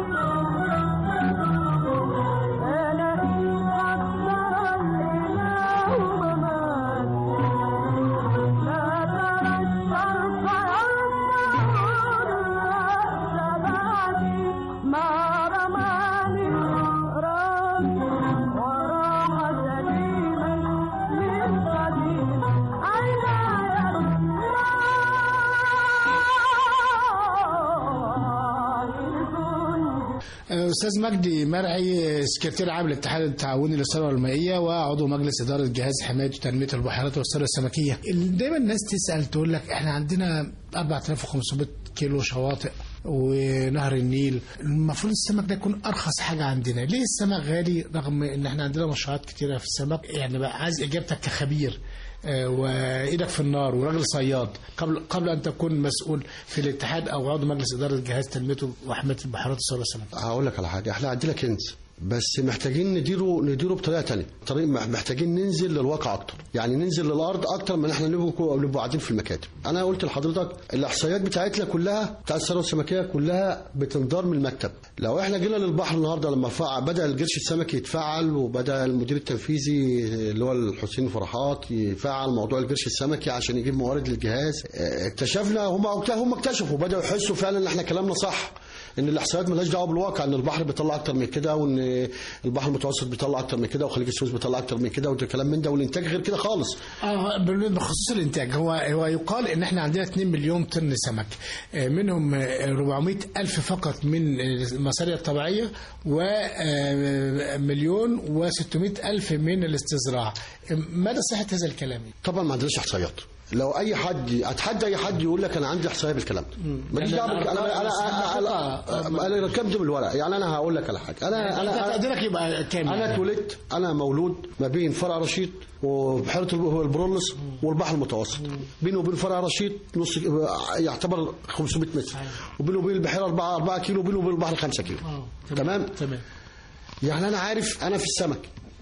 أنا إن قدر الإله ممات لا ترى الشرق يرفع الرأس بعدي ما رماني الراس وراح سليما من قديم
استاذ مجدي مرعي سكرتير عام الاتحاد التعاوني للثروه المائيه وعضو مجلس اداره جهاز حمايه وتنميه البحيرات والثروه السمكيه دايما الناس تسال تقول لك احنا عندنا 4500 كيلو شواطئ ونهر النيل المفروض السمك ده يكون ارخص حاجه عندنا ليه السمك غالي رغم ان احنا عندنا مشروعات كتيره في السمك يعني بقى عايز اجابتك كخبير آه، وايدك في النار وراجل صياد قبل قبل ان تكون مسؤول في الاتحاد او عضو مجلس اداره جهاز تنميه وحمايه البحيرات والثروه السمكيه
هقول لك على حاجه احنا عندنا كنز بس محتاجين نديره نديره بطريقه تانية طريق محتاجين ننزل للواقع اكتر يعني ننزل للارض اكتر من احنا نبقى نبقى قاعدين في المكاتب انا قلت لحضرتك الاحصائيات بتاعتنا كلها بتاع الثروه السمكيه كلها بتندار من المكتب لو احنا جينا للبحر النهارده لما فع بدا القرش السمكي يتفعل وبدا المدير التنفيذي اللي هو الحسين فرحات يفعل موضوع القرش السمكي عشان يجيب موارد للجهاز اه، اكتشفنا هم هم اكتشفوا بداوا يحسوا فعلا ان احنا كلامنا صح ان الاحصائيات مالهاش دعوه بالواقع ان البحر بيطلع اكتر من كده وان البحر المتوسط بيطلع اكتر من كده وخليج السويس بيطلع اكتر من كده والكلام من ده والانتاج غير كده خالص
اه بخصوص الانتاج هو هو يقال ان احنا عندنا 2 مليون طن سمك آه، منهم آه، 400 الف فقط من المصارية الطبيعيه ومليون و600 الف من الاستزراع مدى صحه هذا الكلام
طبعا ما عندناش احصائيات لو اي حد اتحدى اي حد يقول لك انا عندي احصائيه بالكلام ده ماليش دعوه بالك- انا انا انا انا انا ركبت بالورق يعني انا هقول لك على حاجه انا
انت
انا
تقديرك يبقى كام
انا
يعني؟
اتولدت انا مولود ما بين فرع رشيد وبحيره الب- البرولس والبحر المتوسط بينه وبين فرع رشيد نص يعتبر 500 متر وبينه وبين البحيره 4 4 كيلو وبينه وبين البحر 5 كيلو
آه،
تمام
تمام
يعني انا عارف انا في السمك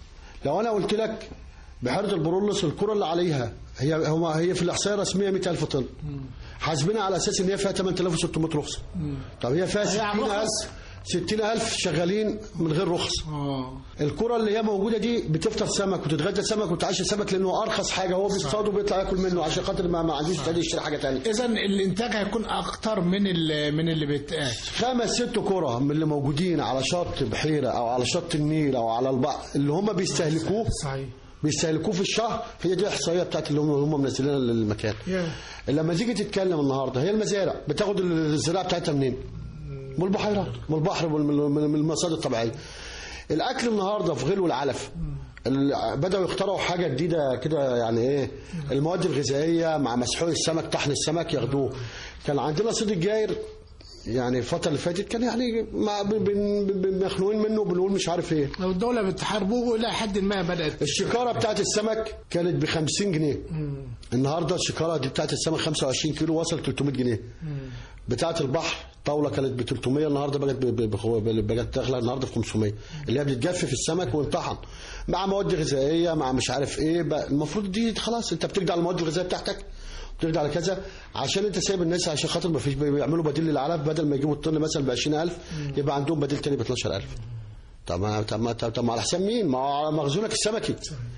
لو انا قلت لك بحيره البرولس الكره اللي عليها هي هم هي في الاحصائيه الرسميه 100000 طن حاسبينها على اساس ان هي فيها 8600 رخصه طب هي فيها
هي عم
60000
رخص؟
60000 شغالين من غير رخص
اه
الكرة اللي هي موجودة دي بتفطر سمك وتتغدى سمك وتعشى سمك لأنه أرخص حاجة هو بيصطاد وبيطلع ياكل منه عشان خاطر ما, ما عندوش استعداد يشتري حاجة تانية
اذا الانتاج هيكون اكتر من ال- من اللي بيتقال
خمس ست كرة من اللي موجودين على شط بحيرة أو على شط النيل أو على البحر اللي هم بيستهلكوه
صحيح
بيستهلكوه في الشهر هي دي الاحصائيه بتاعت اللي هم هم منزلينها للمكان
Yeah.
لما تيجي تتكلم النهارده هي المزارع بتاخد الزراعه بتاعتها منين؟ من البحيرات من البحر ومن من المصادر الطبيعيه الاكل النهارده في غلو العلف ال- بداوا يخترعوا حاجه جديده كده يعني ايه المواد الغذائيه مع مسحوق السمك طحن السمك ياخدوه كان عندنا صيد الجاير يعني الفتره اللي فاتت كان يعني ما بن- بن- بن- مخنوقين منه بنقول مش عارف ايه
لو الدولة بتحاربوه إلى حد ما بدأت
الشكاره بتاعت السمك كانت ب 50 جنيه النهارده الشكاره دي بتاعت السمك 25 كيلو وصل 300 جنيه بتاعت البحر طاوله كانت ب 300 النهارده بقت ب- ب- ب- بقت داخله النهارده في 500 اللي هي بتتجفف السمك وينطحن مع مواد غذائيه مع مش عارف ايه بقى المفروض دي خلاص انت بترجع المواد الغذائيه بتاعتك بترجع على كذا عشان انت سايب الناس عشان خاطر ما فيش بيعملوا بديل للعلف بدل ما يجيبوا الطن مثلا ب 20000 يبقى عندهم بديل تاني ب 12000 طب ما طب ما طب ما على حساب مين؟ ما هو على مخزونك السمكي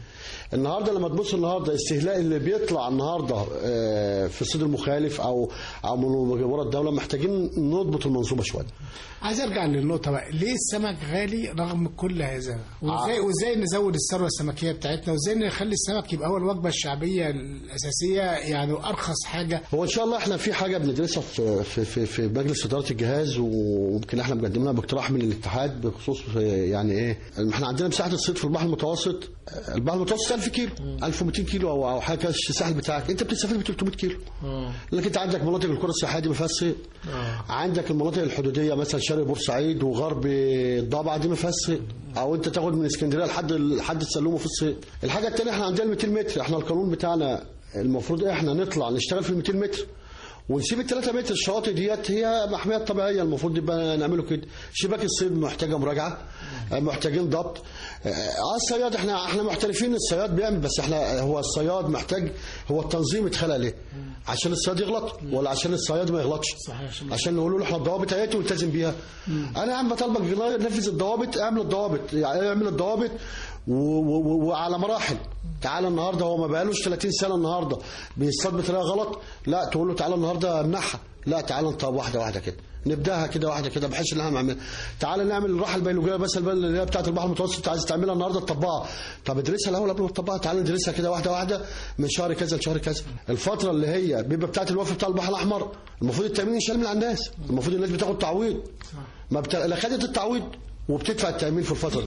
النهارده لما تبص النهارده استهلاك اللي بيطلع النهارده آه، في الصيد المخالف او او من ورا الدوله محتاجين نضبط المنظومه شويه
عايز ارجع للنقطه بقى ليه السمك غالي رغم كل هذا وازاي وازاي نزود الثروه السمكيه بتاعتنا وازاي نخلي السمك يبقى هو الوجبه الشعبيه الاساسيه يعني ارخص حاجه
هو ان شاء الله احنا في حاجه بندرسها في في في, في مجلس اداره الجهاز ويمكن احنا مقدمينها باقتراح من الاتحاد بخصوص يعني ايه احنا عندنا مساحه الصيد في البحر المتوسط البحر المتوسط 1000 كيلو 1200 كيلو او او حاجه الساحل بتاعك انت بتستفيد ب 300 كيلو لكن انت عندك مناطق القرى السياحيه دي ما فيهاش صيد عندك المناطق الحدوديه مثلا شرق بورسعيد وغرب الضبعه دي ما فيهاش صيد او انت تاخد من اسكندريه لحد لحد السلومه في الصيد الحاجه الثانيه احنا عندنا 200 متر احنا القانون بتاعنا المفروض احنا نطلع نشتغل في ال 200 متر ونسيب ال 3 متر الشواطئ ديت هي محميه طبيعيه المفروض يبقى نعمله كده شباك الصيد محتاجه مراجعه محتاجين ضبط اه الصياد احنا احنا محترفين الصياد بيعمل بس احنا هو الصياد محتاج هو التنظيم اتخلق ليه؟ عشان الصياد يغلط ولا عشان الصياد ما يغلطش؟
صحيح.
عشان نقول له احنا الضوابط اهيت والتزم بيها انا عم بطالبك نفذ الضوابط اعمل الضوابط يعني اعمل الضوابط و- و- و- وعلى مراحل تعالى النهارده هو ما بقالوش 30 سنه النهارده بيصطاد بطريقه غلط لا تقول له تعالى النهارده امنعها لا تعالى انت واحده واحده كده نبداها كده واحده كده بحيث ان احنا نعمل تعالى نعمل الراحه البيولوجيه بس البل- اللي هي بتاعت البحر المتوسط عايز تعملها النهارده تطبقها طب ادرسها الاول قبل ما تطبقها تعالى ندرسها كده واحده واحده من شهر كذا لشهر كذا الفتره اللي هي بيبقى بتاعت الوقف بتاع البحر الاحمر المفروض التامين يشال من على الناس المفروض الناس بتاخد تعويض ما بت... لا خدت التعويض وبتدفع التامين في الفتره دي.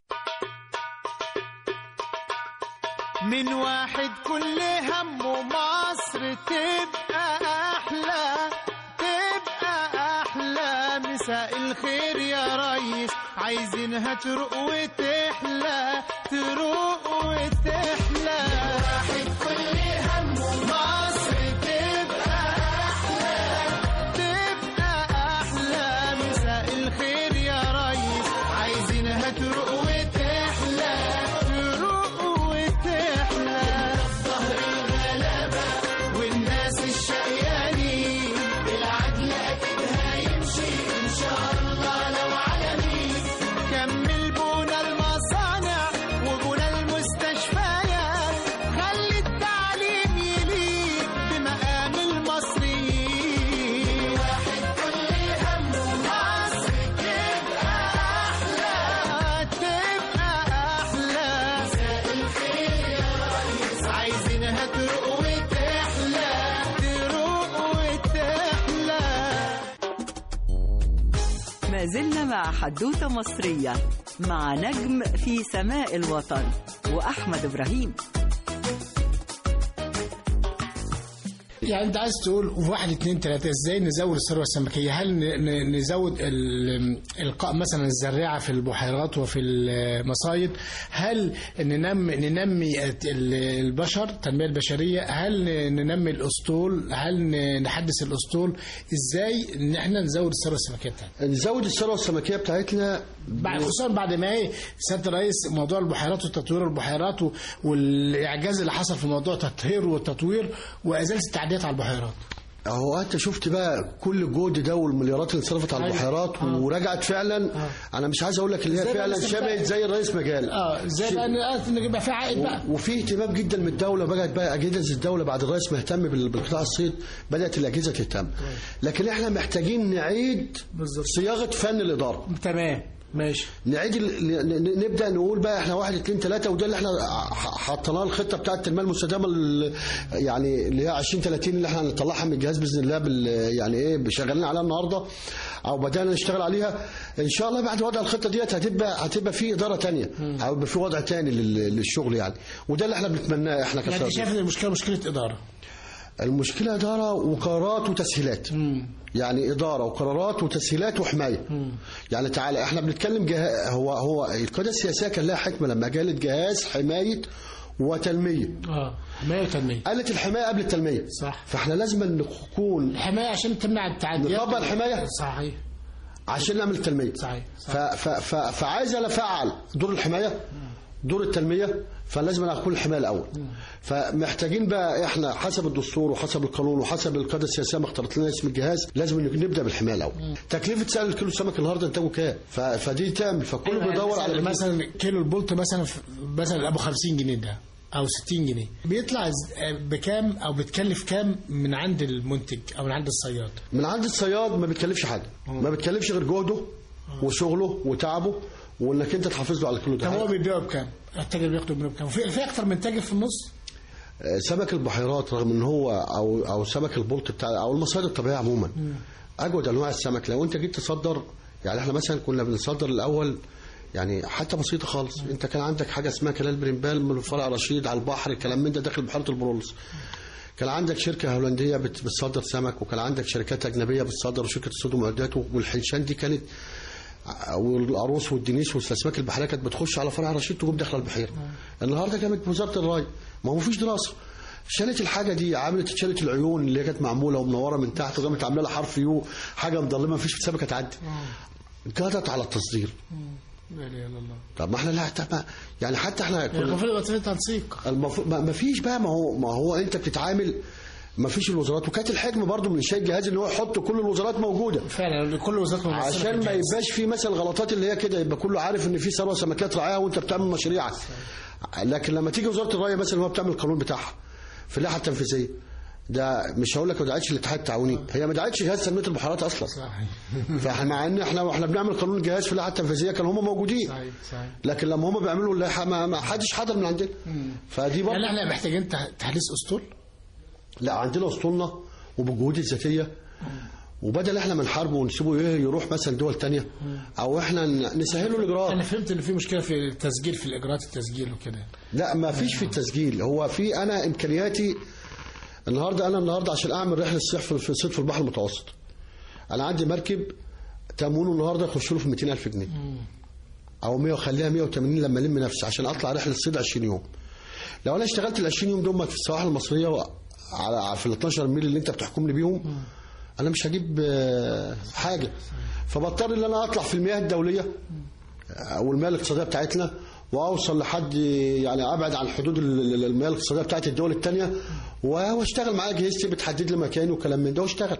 من واحد كل همه مصر تبقى أحلى تبقى أحلى مساء الخير يا ريس عايزينها تروق وتحلى تروق وتحلى واحد كل همه مصر تبقى أحلى تبقى أحلى مساء الخير يا ريس عايزينها تروق وتحلى تروق وتحلى ظهر الغلابة والناس الشقيانين بالعدل أكيد هيمشي إن شاء الله لو عالمين كمل بونا المصانع وبونا المستشفيات خلي التعليم يليق بمقام المصريين واحد كل همه مصر تبقى أحلى تبقى أحلى مساء الخير يا ريس عايزينها تروق وتحلى تروق وتحلى
ما زلنا مع حدوثة مصرية مع نجم في سماء الوطن وأحمد إبراهيم
يعني انت عايز تقول واحد اتنين تلاته ازاي نزود الثروه السمكيه؟ هل ن- ن- نزود ال- القاء مثلا الزراعه في البحيرات وفي المصايد؟ هل ننمي ننمي ال- البشر التنميه البشريه؟ هل ن- ننمي الاسطول؟ هل ن- نحدث الاسطول؟ ازاي ان احنا نزود الثروه السمكيه بتاعتنا؟
نزود الثروه السمكيه بتاعتنا
بعد خصوصا بعد ما ايه سياده الرئيس موضوع البحيرات وتطوير البحيرات و- والاعجاز اللي حصل في موضوع التطهير والتطوير وازاله التعديات على البحيرات.
هو انت شفت بقى كل الجهد ده والمليارات اللي اتصرفت على
أيوة.
البحيرات
آه.
ورجعت فعلا انا مش عايز اقول لك اللي هي
إزاي بقى
فعلا
الاستمتاع؟
شبهت زي الرئيس مجال
اه ازاي بقى ن- ان يبقى في عائد بقى
و- وفي اهتمام جدا من الدوله بقت بقى اجهزه الدوله بعد الرئيس مهتم بال- بالقطاع الصيد بدات الاجهزه تهتم لكن احنا محتاجين نعيد
بالظبط.
صياغه فن الاداره
تمام ماشي
نعيد ال- ن- ن- نبدا نقول بقى احنا واحد اثنين ثلاثه وده اللي احنا ح- حطيناه الخطه بتاعه التنميه المستدامه ال- يعني اللي هي 20 30 اللي احنا هنطلعها من الجهاز باذن الله بال يعني ايه شغالين عليها النهارده او بدانا نشتغل عليها ان شاء الله بعد وضع الخطه ديت هتبقى هتبقى في اداره ثانيه او يبقى في وضع ثاني للشغل يعني وده اللي احنا بنتمناه احنا
يعني انت
كسر
شايف ان المشكله مشكله اداره
المشكله اداره وقرارات وتسهيلات يعني اداره وقرارات وتسهيلات وحمايه يعني تعالى احنا بنتكلم جه... هو هو القياده السياسيه كان لها حكمه لما قالت جهاز حمايه وتنميه
اه حمايه وتنميه
قالت الحمايه قبل التنميه
صح.
فاحنا لازم نكون
الحمايه عشان تمنع التعديات
نطبق الحماية؟
صحيح
عشان نعمل التنميه
صحيح،
ف... ف... ف... فعايز انا افعل دور الحمايه دور التنميه فلازم انا اكون الحمايه الاول فمحتاجين بقى احنا حسب الدستور وحسب القانون وحسب القياده السياسيه ما اختارت لنا اسم الجهاز لازم نبدا بالحمايه الاول تكلفه سعر الكيلو السمك النهارده انتاجه كام ف... فدي تعمل فكله بيدور على
مثلا, مثلا كيلو البولت مثلا في- مثلا ابو 50 جنيه ده او 60 جنيه بيطلع ز- آه، بكام او بتكلف كام من عند المنتج او من عند الصياد
من عند الصياد ما بتكلفش حاجه ما بتكلفش غير جهده وشغله وتعبه وانك انت تحافظ له على كل
طب هو
ده
بيبيعه بكام التاجر بياخده منه بكام في في اكتر من تاجر في النص
آه، سمك البحيرات رغم ان هو او او سمك البلط بتاع او المصايد الطبيعيه عموما اجود انواع السمك لو انت جيت تصدر يعني احنا مثلا كنا بنصدر الاول يعني حتى بسيطه خالص انت كان عندك حاجه اسمها كلال بريمبال من فرع رشيد على البحر الكلام من ده داخل بحيره البرولس كان عندك شركه هولنديه بت- بتصدر سمك وكان عندك شركات اجنبيه بتصدر وشركه السود ومعدات والحلشان دي كانت والعروس والدنيس والاسماك البحريه كانت بتخش على فرع رشيد تقوم داخله البحيره النهارده كانت وزاره الري ما هو مفيش دراسه شالت الحاجه دي عملت شالت العيون اللي هي كانت معموله ومنوره من تحت وقامت عامله لها حرف يو حاجه مضلمه مفيش سمكه تعدي جادت على التصدير
لا اله الا الله
طب ما احنا لا طب ما- يعني حتى احنا كنا
المفروض يبقى في تنسيق
المفروض ما ما فيش بقى ما هو ما هو انت بتتعامل ما فيش الوزارات وكانت الحكمه برضو من الشيء الجهاز ان هو يحط كل الوزارات موجوده
فعلا كل وزاره ممثلة في
عشان ما
الجهاز.
يبقاش في مثلا غلطات اللي هي كده يبقى كله عارف ان في ثروه سمكات رعايه وانت بتعمل مشاريعك لكن لما تيجي وزاره الري مثلا هو بتعمل القانون بتاعها في اللائحه التنفيذيه ده مش هقول لك ما دعتش الاتحاد التعاوني هي ما دعتش جهاز تنميه البحيرات اصلا
صحيح
فاحنا مع ان احنا واحنا بنعمل قانون الجهاز في اللائحه التنفيذيه كانوا هم موجودين
صحيح صحيح
لكن لما هم بيعملوا اللائحه ما, ما حدش حضر من عندنا فدي برضه
يعني احنا محتاجين تح- تحديث اسطول
لا عندنا اسطولنا وبالجهود الذاتيه وبدل احنا ما نحاربه ونسيبه ايه يروح مثلا دول تانية او احنا ن- نسهله الاجراءات
انا فهمت ان في مشكله في التسجيل في الاجراءات التسجيل وكده
لا ما فيش في التسجيل هو في انا امكانياتي النهارده انا النهارده عشان اعمل رحله صيف في في صيد في البحر المتوسط انا عندي مركب تمونه النهارده يخش له في 200000 جنيه او 100 خليها 180 لما الم نفسي عشان اطلع رحله صيد 20 يوم لو انا اشتغلت ال 20 يوم دول في السواحل المصريه و- على في ال 12 ميل اللي انت بتحكمني بيهم انا مش هجيب آه، حاجه فبضطر ان انا اطلع في المياه الدوليه او المياه الاقتصاديه بتاعتنا واوصل لحد يعني ابعد عن حدود ال- ال- المياه الاقتصاديه بتاعت الدول الثانيه واشتغل معايا جهازتي بتحدد لي مكاني وكلام من ده واشتغل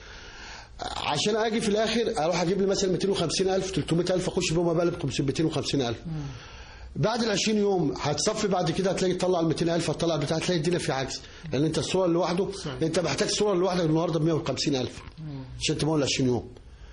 عشان اجي في الاخر اروح اجيب لي مثلا 250000 300000 اخش بيهم مبالغ 250000 بعد ال 20 يوم هتصفي بعد كده هتلاقي تطلع ال 200000 هتطلع بتاع هتلاقي الدنيا في عجز لان انت الصوره لوحده انت محتاج صوره لوحدك النهارده ب 150000 عشان تمول 20 يوم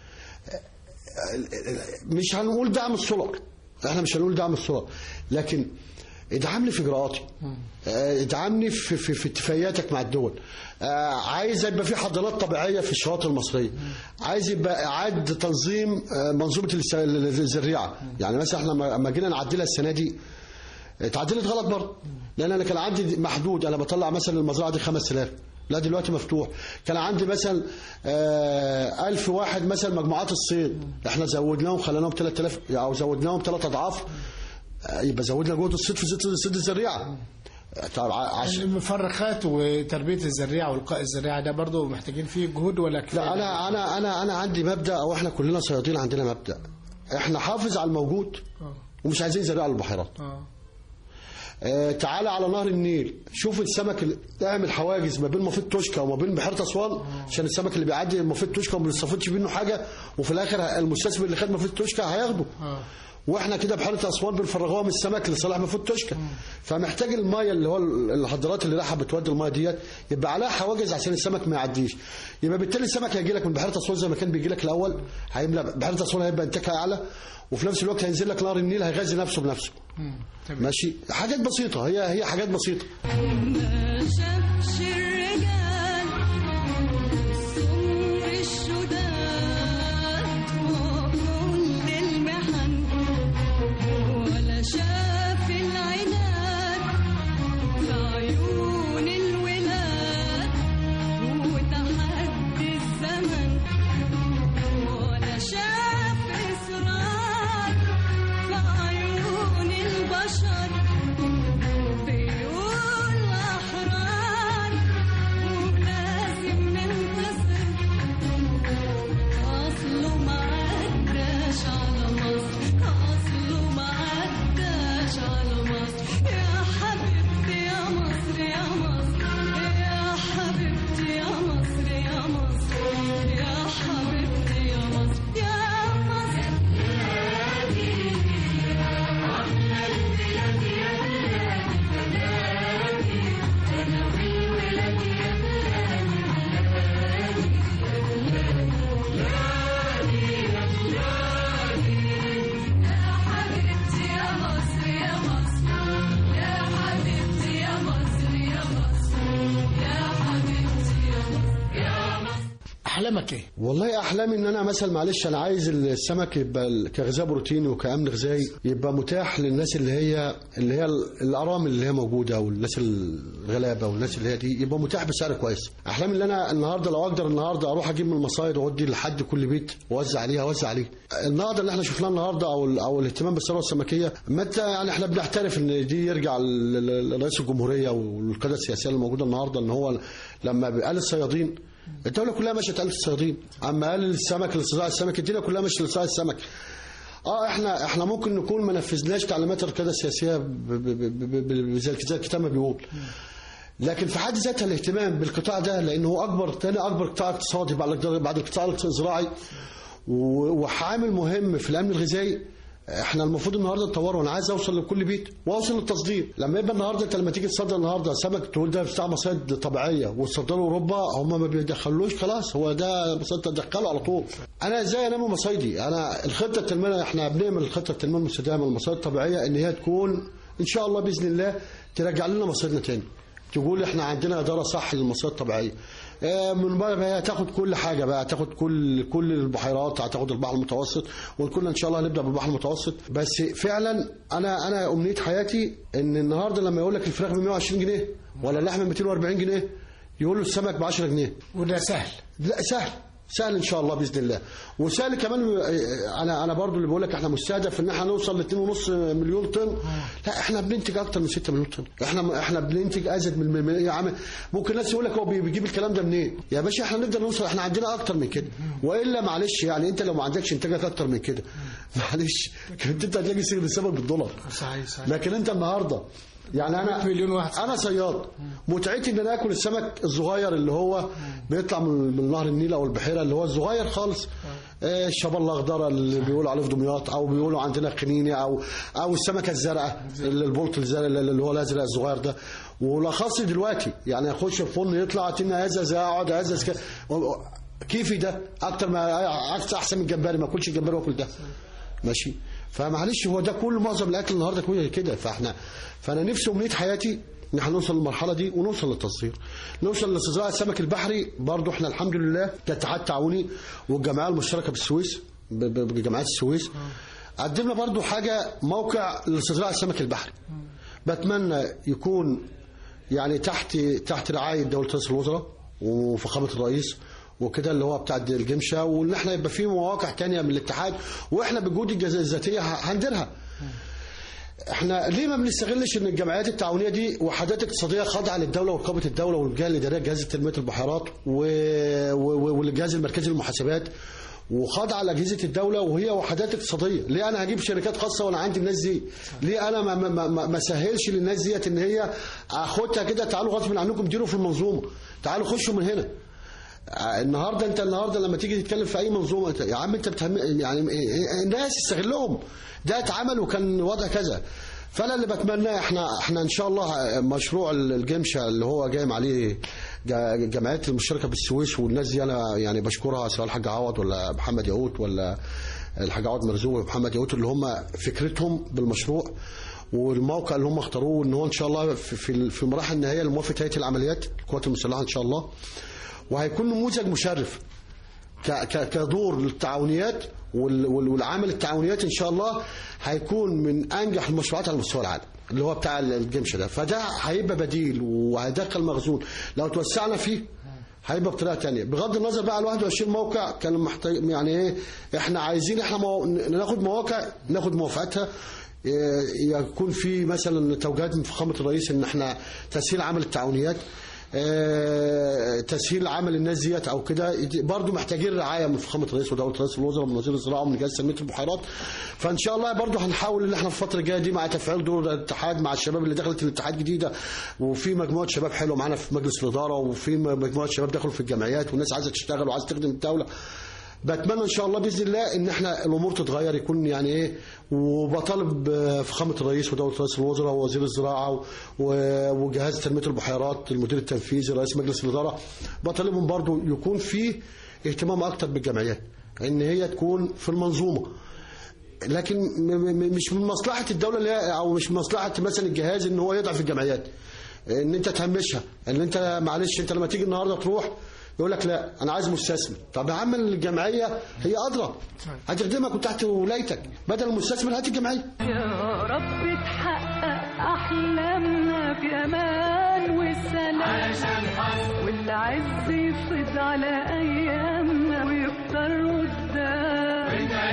مش هنقول دعم السولر احنا مش هنقول دعم السولر لكن ادعمني في اجراءاتي آه، ادعمني في, في, في اتفاقياتك مع الدول آه، عايز يبقى في حضانات طبيعيه في الشواطئ المصريه عايز يبقى اعاده تنظيم آه، منظومه الس- الزراعه يعني مثلا احنا لما- لما جينا نعدلها السنه دي اتعدلت غلط برضه لان انا كان عندي محدود انا بطلع مثلا المزرعه دي 5000 لا دلوقتي مفتوح كان عندي مثلا آه، ألف واحد مثلا مجموعات الصيد احنا زودناهم خليناهم 3000 او زودناهم ثلاث اضعاف آه، يبقى زودنا جهد الصيد في صيد صيد الزريعه طبعا عشان
المفرخات وتربيه الزريعه والقاء الزريعه ده برضو محتاجين فيه جهود ولا كفايه
لا انا انا انا انا عندي مبدا او احنا كلنا صيادين عندنا مبدا احنا حافظ على الموجود
آه.
ومش عايزين زراعه للبحيرات
اه
آه، تعالى على نهر النيل شوف السمك اللي اعمل حواجز ما بين مفيد توشكا وما بين بحيره اسوان عشان السمك اللي بيعدي مفيد توشكا وما بيستفادش منه حاجه وفي الاخر المستثمر اللي خد مفيد توشكا هياخده
اه
واحنا كده بحيره اسوان بنفرغوها من السمك لصالح مفيد توشكا فمحتاج المايه اللي هو الهدرات اللي رايحه بتودي المايه ديت يبقى عليها حواجز عشان السمك ما يعديش يبقى بالتالي السمك هيجي لك من بحيره اسوان زي ما كان بيجي لك الاول هيملى بحيره اسوان هيبقى انتاجها اعلى وفي نفس الوقت هينزل لك نهر النيل هيغذي نفسه بنفسه
تمام
ماشي حاجات بسيطه هي هي حاجات بسيطه
ما شافش الرجال سمر الشداد وكل المحن ولا شاف العناد في عيون الولاد وتحدي الزمن ولا شاف إصرار في عيون البشر بيقول
احلامك ايه
والله احلامي ان انا مثلا معلش انا عايز السمك يبقى ال- كغذاء بروتيني وكامن غذائي يبقى متاح للناس اللي هي اللي هي ال- الارامل اللي هي موجوده والناس الغلابه والناس اللي هي دي يبقى متاح بسعر كويس احلامي ان انا النهارده لو اقدر النهارده اروح اجيب من المصايد واودي لحد كل بيت واوزع عليه اوزع عليه النهارده اللي احنا شفناه النهارده او ال- او الاهتمام بالثروه السمكيه متى يعني احنا بنعترف ان دي يرجع ل- ل- لرئيس الجمهوريه والقياده السياسيه اللي موجوده النهارده ان هو لما قال الصيادين الدوله كلها ماشيه قال الصيادين اما قال السمك لصناعه السمك الدنيا كلها ماشيه لصناعه السمك اه احنا احنا ممكن نكون ما نفذناش تعليمات القياده السياسيه ب- ب- ب- ب- ب- زي زي الكتاب ما بيقول لكن في حد ذاتها الاهتمام بالقطاع ده لان هو اكبر تاني اكبر قطاع اقتصادي بعد بعد القطاع الزراعي و- وحامل مهم في الامن الغذائي احنا المفروض النهارده نطوره وانا عايز اوصل لكل بيت واوصل للتصدير لما يبقى النهارده انت لما تيجي تصدر النهارده سمك تقول ده بتاع مصايد طبيعيه وتصدره اوروبا هم ما بيدخلوش خلاص هو ده مصايد تدخله على طول انا ازاي انمي مصايدي انا الخطه التنميه احنا بنعمل الخطه التنميه المستدامه للمصايد الطبيعيه ان هي تكون ان شاء الله باذن الله ترجع لنا مصايدنا تاني تقول احنا عندنا اداره صح للمصايد الطبيعيه آه، من بقى بقى هتاخد كل حاجه بقى هتاخد كل كل البحيرات هتاخد البحر المتوسط وكلنا ان شاء الله هنبدا بالبحر المتوسط بس فعلا انا انا امنيه حياتي ان النهارده لما يقول لك الفراخ ب 120 جنيه ولا اللحمه ب 240 جنيه يقول له السمك ب 10 جنيه
وده سهل
لا سهل سهل ان شاء الله باذن الله وسهل كمان آه، انا انا برضو اللي بقول لك احنا مستهدف ان احنا نوصل ل 2.5 مليون طن لا احنا بننتج اكتر من 6 مليون طن احنا احنا بننتج ازيد من من- يا عم ممكن الناس يقول لك هو بي- بيجيب الكلام ده منين يا باشا احنا نقدر نوصل احنا عندنا اكتر من كده والا معلش يعني انت لو ما عندكش انتاجات اكتر من كده معلش كنت انت هتلاقي سعر السمك بالدولار
صحيح صحيح
لكن انت النهارده يعني انا
100 مليون واحد.
انا صياد متعتي ان انا اكل السمك الصغير اللي هو بيطلع من من نهر النيل او البحيره اللي هو الصغير خالص آه، الشبل الاخضر اللي بيقولوا عليه في دمياط او بيقولوا عندنا قنينه او او السمكه الزرقاء اللي البولت الزرق اللي هو الازرق الصغير ده ولاخص دلوقتي يعني اخش الفرن يطلع تني هزز اقعد هزز كده كيفي ده اكتر ما اكتر احسن من الجمبري ما اكلش الجمبري واكل ده ماشي فمعلش هو ده كل معظم الاكل النهارده كله كده فاحنا فانا نفسي امنيه حياتي ان احنا نوصل للمرحله دي ونوصل للتصدير نوصل لاستصدار السمك البحري برضو احنا الحمد لله كاتحاد تعاوني والجمعيه المشتركه بالسويس ب- ب- بجمعيه السويس قدمنا برضو حاجه موقع لاستصدار السمك البحري بتمنى يكون يعني تحت تحت رعايه دوله رئيس الوزراء وفخامه الرئيس وكده اللي هو بتاع الجمشه وان احنا يبقى في مواقع تانية من الاتحاد واحنا بالجهود الجز- الذاتيه ه- هنديرها احنا ليه ما بنستغلش ان الجمعيات التعاونيه دي وحدات اقتصاديه خاضعه للدوله ورقابه الدوله والجهه الاداريه جهاز تنميه البحيرات و... و... والجهاز المركزي للمحاسبات وخاضعه لاجهزه الدوله وهي وحدات اقتصاديه ليه انا هجيب شركات خاصه وانا عندي الناس دي ليه انا ما ما ما, ما سهلش للناس ديت ان هي اخدها كده تعالوا غصب عنكم ديروا في المنظومه تعالوا خشوا من هنا النهارده انت النهارده لما تيجي تتكلم في اي منظومه انت يا عم انت بتهم يعني الناس استغلهم ده اتعمل وكان وضع كذا فانا اللي بتمناه احنا احنا ان شاء الله مشروع الجمشه اللي هو جاي عليه جا- جمعيات المشتركه بالسويس والناس دي انا يعني بشكرها سواء الحاج عوض ولا محمد ياقوت ولا الحاج عوض مرزوق ومحمد ياقوت اللي هم فكرتهم بالمشروع والموقع اللي هم اختاروه ان هو ان شاء الله في في في المراحل النهائيه لموافقه هيئه العمليات القوات المسلحه ان شاء الله وهيكون نموذج مشرف ك- ك- كدور للتعاونيات وال- وال- والعمل التعاونيات ان شاء الله هيكون من انجح المشروعات على مستوى العالم اللي هو بتاع الجمشه ده فده هيبقى بديل وهيدخل مخزون لو توسعنا فيه هيبقى بطريقه تانية بغض النظر بقى على 21 موقع كان محتاج يعني ايه احنا عايزين احنا مو... ناخد مواقع ناخد موافقتها إيه، يكون في مثلا توجيهات من فخامه الرئيس ان احنا تسهيل عمل التعاونيات آه، تسهيل عمل الناس ديت او كده برضو محتاجين رعايه من فخامه الرئيس ودوله رئيس الوزراء ومن وزير الزراعه ومن جهاز تنميه البحيرات فان شاء الله برضو هنحاول ان احنا في الفتره الجايه دي مع تفعيل دور الاتحاد مع الشباب اللي دخلت الاتحاد جديده وفي مجموعه شباب حلوه معانا في مجلس الاداره وفي مجموعه شباب دخلوا في الجمعيات والناس عايزه تشتغل وعايزه تخدم الدوله بتمنى ان شاء الله باذن الله ان احنا الامور تتغير يكون يعني ايه وبطالب آه، فخامه الرئيس ودوله رئيس الوزراء ووزير الزراعه و- وجهاز تنميه البحيرات المدير التنفيذي رئيس مجلس الاداره بطالبهم برضو يكون فيه اهتمام اكتر بالجمعيات ان هي تكون في المنظومه لكن م- م- مش من مصلحه الدوله اللي هي او مش من مصلحه مثلا الجهاز ان هو يضعف الجمعيات ان انت تهمشها ان انت معلش انت لما تيجي النهارده تروح يقول لك لا انا عايز مستثمر طب يا عم الجمعيه هي ادرى هتخدمك وتحت ولايتك بدل المستثمر هات الجمعيه
يا رب تحقق أحلامنا بأمان وسلام والعز يفيض على أيامنا ويكتر قدام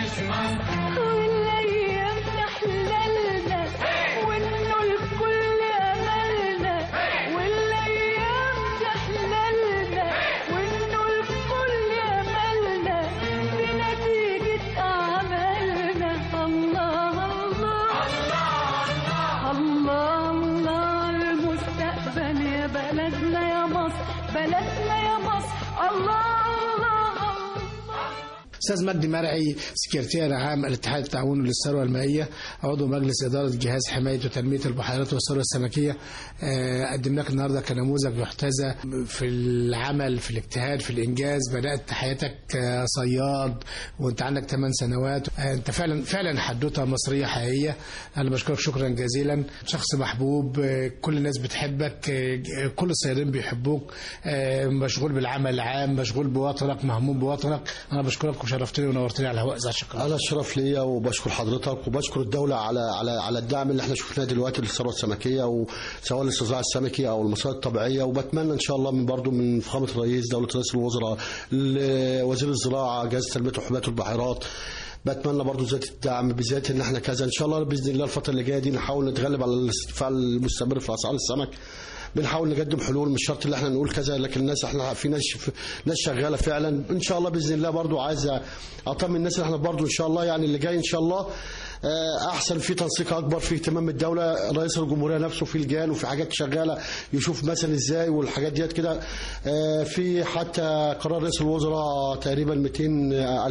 والأيام تحللنا وإنه الكل أملنا والأيام تحللنا وإنه الكل أملنا بنتيجة أعمالنا الله الله الله الله المستقبل يا بلدنا يا مصر بلدنا يا مصر الله الله الله
استاذ مجدي مرعي سكرتير عام الاتحاد التعاوني للثروه المائيه عضو مجلس اداره جهاز حمايه وتنميه البحيرات والثروه السمكيه آه، قدم لك النهارده كنموذج يحتذى في العمل في الاجتهاد في الانجاز بدات حياتك آه، صياد وانت عندك 8 سنوات آه، انت فعلا فعلا حدوته مصريه حقيقيه انا بشكرك شكرا جزيلا شخص محبوب آه، كل الناس بتحبك آه، كل الصيادين بيحبوك آه، مشغول بالعمل العام مشغول بوطنك مهموم بوطنك انا بشكرك وشرفتني ونورتني على الهواء ذات شكرا
انا الشرف ليا وبشكر حضرتك وبشكر الدوله على على على الدعم اللي احنا شفناه دلوقتي للثروه السمكيه وسواء الاستزراع السمكي او المصادر الطبيعيه وبتمنى ان شاء الله من برضو من فخامه الرئيس دوله رئيس الوزراء لوزير الزراعه جهاز تنميه وحمايه البحيرات بتمنى برضو ذات الدعم بالذات ان احنا كذا ان شاء الله باذن الله الفتره اللي جايه دي نحاول نتغلب على الارتفاع المستمر في اسعار السمك بنحاول نقدم حلول مش شرط اللي احنا نقول كذا لكن الناس احنا في ناس ناس شغاله فعلا ان شاء الله باذن الله برضو عايز اطمن الناس اللي احنا برضو ان شاء الله يعني اللي جاي ان شاء الله آه، احسن في تنسيق اكبر في اهتمام الدوله رئيس الجمهوريه نفسه في لجان وفي حاجات شغاله يشوف مثلا ازاي والحاجات ديت كده آه، في حتى قرار رئيس الوزراء تقريبا 200 آه،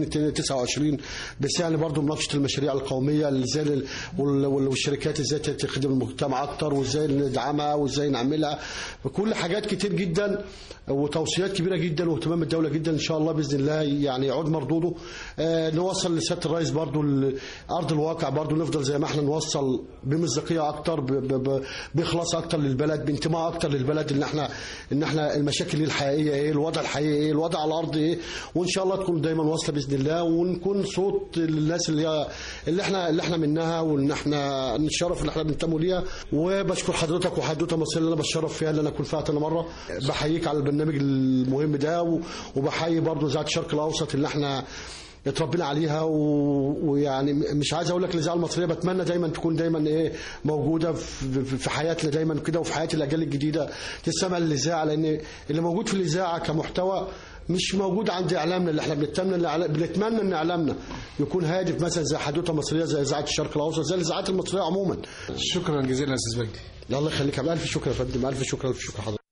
2229 بيساعد برضه مناقشه المشاريع القوميه ازاي ال- وال- وال- والشركات ازاي تخدم المجتمع اكتر وازاي ندعمها وازاي نعملها كل حاجات كتير جدا وتوصيات كبيره جدا واهتمام الدوله جدا ان شاء الله باذن الله يعني يعود مردوده آه، نوصل لسياده الرئيس برضو ل- ارض الواقع برضو نفضل زي ما احنا نوصل بمصداقيه اكتر ب- ب- ب- باخلاص اكتر للبلد بانتماء اكتر للبلد ان احنا ان احنا المشاكل الحقيقيه ايه الوضع الحقيقي ايه الوضع على الارض ايه وان شاء الله تكون دايما واصله باذن الله ونكون صوت للناس اللي هي اللي احنا اللي احنا منها وان احنا نتشرف اللي احنا بننتموا ليها وبشكر حضرتك وحدوته مصر اللي انا بتشرف فيها اللي انا اكون فيها تاني مره بحييك على البرنامج المهم ده و- وبحيي برضو ذات الشرق الاوسط اللي احنا اتربينا عليها و... ويعني م- مش عايز اقول لك الاذاعه المصريه بتمنى دايما تكون دايما ايه موجوده في, في- في حياتنا دايما كده وفي حياه الاجيال الجديده تسمع الاذاعه لان اللي موجود في الاذاعه كمحتوى مش موجود عند اعلامنا اللي احنا بنتمنى اللي على- بنتمنى ان اعلامنا يكون هادف مثلا زي حدوته مصريه زي اذاعه الشرق الاوسط زي الاذاعات المصريه عموما
شكرا جزيلا يا استاذ مجدي
الله يخليك يا عم. الف شكر يا فندم الف شكر الف شكر حضرتك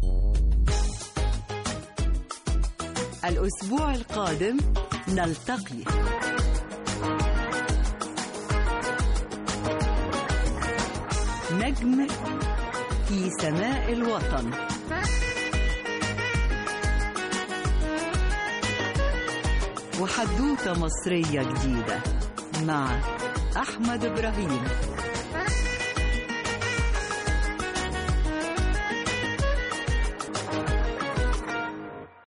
الأسبوع القادم نلتقي نجم في سماء الوطن وحدوتة مصرية جديدة مع أحمد إبراهيم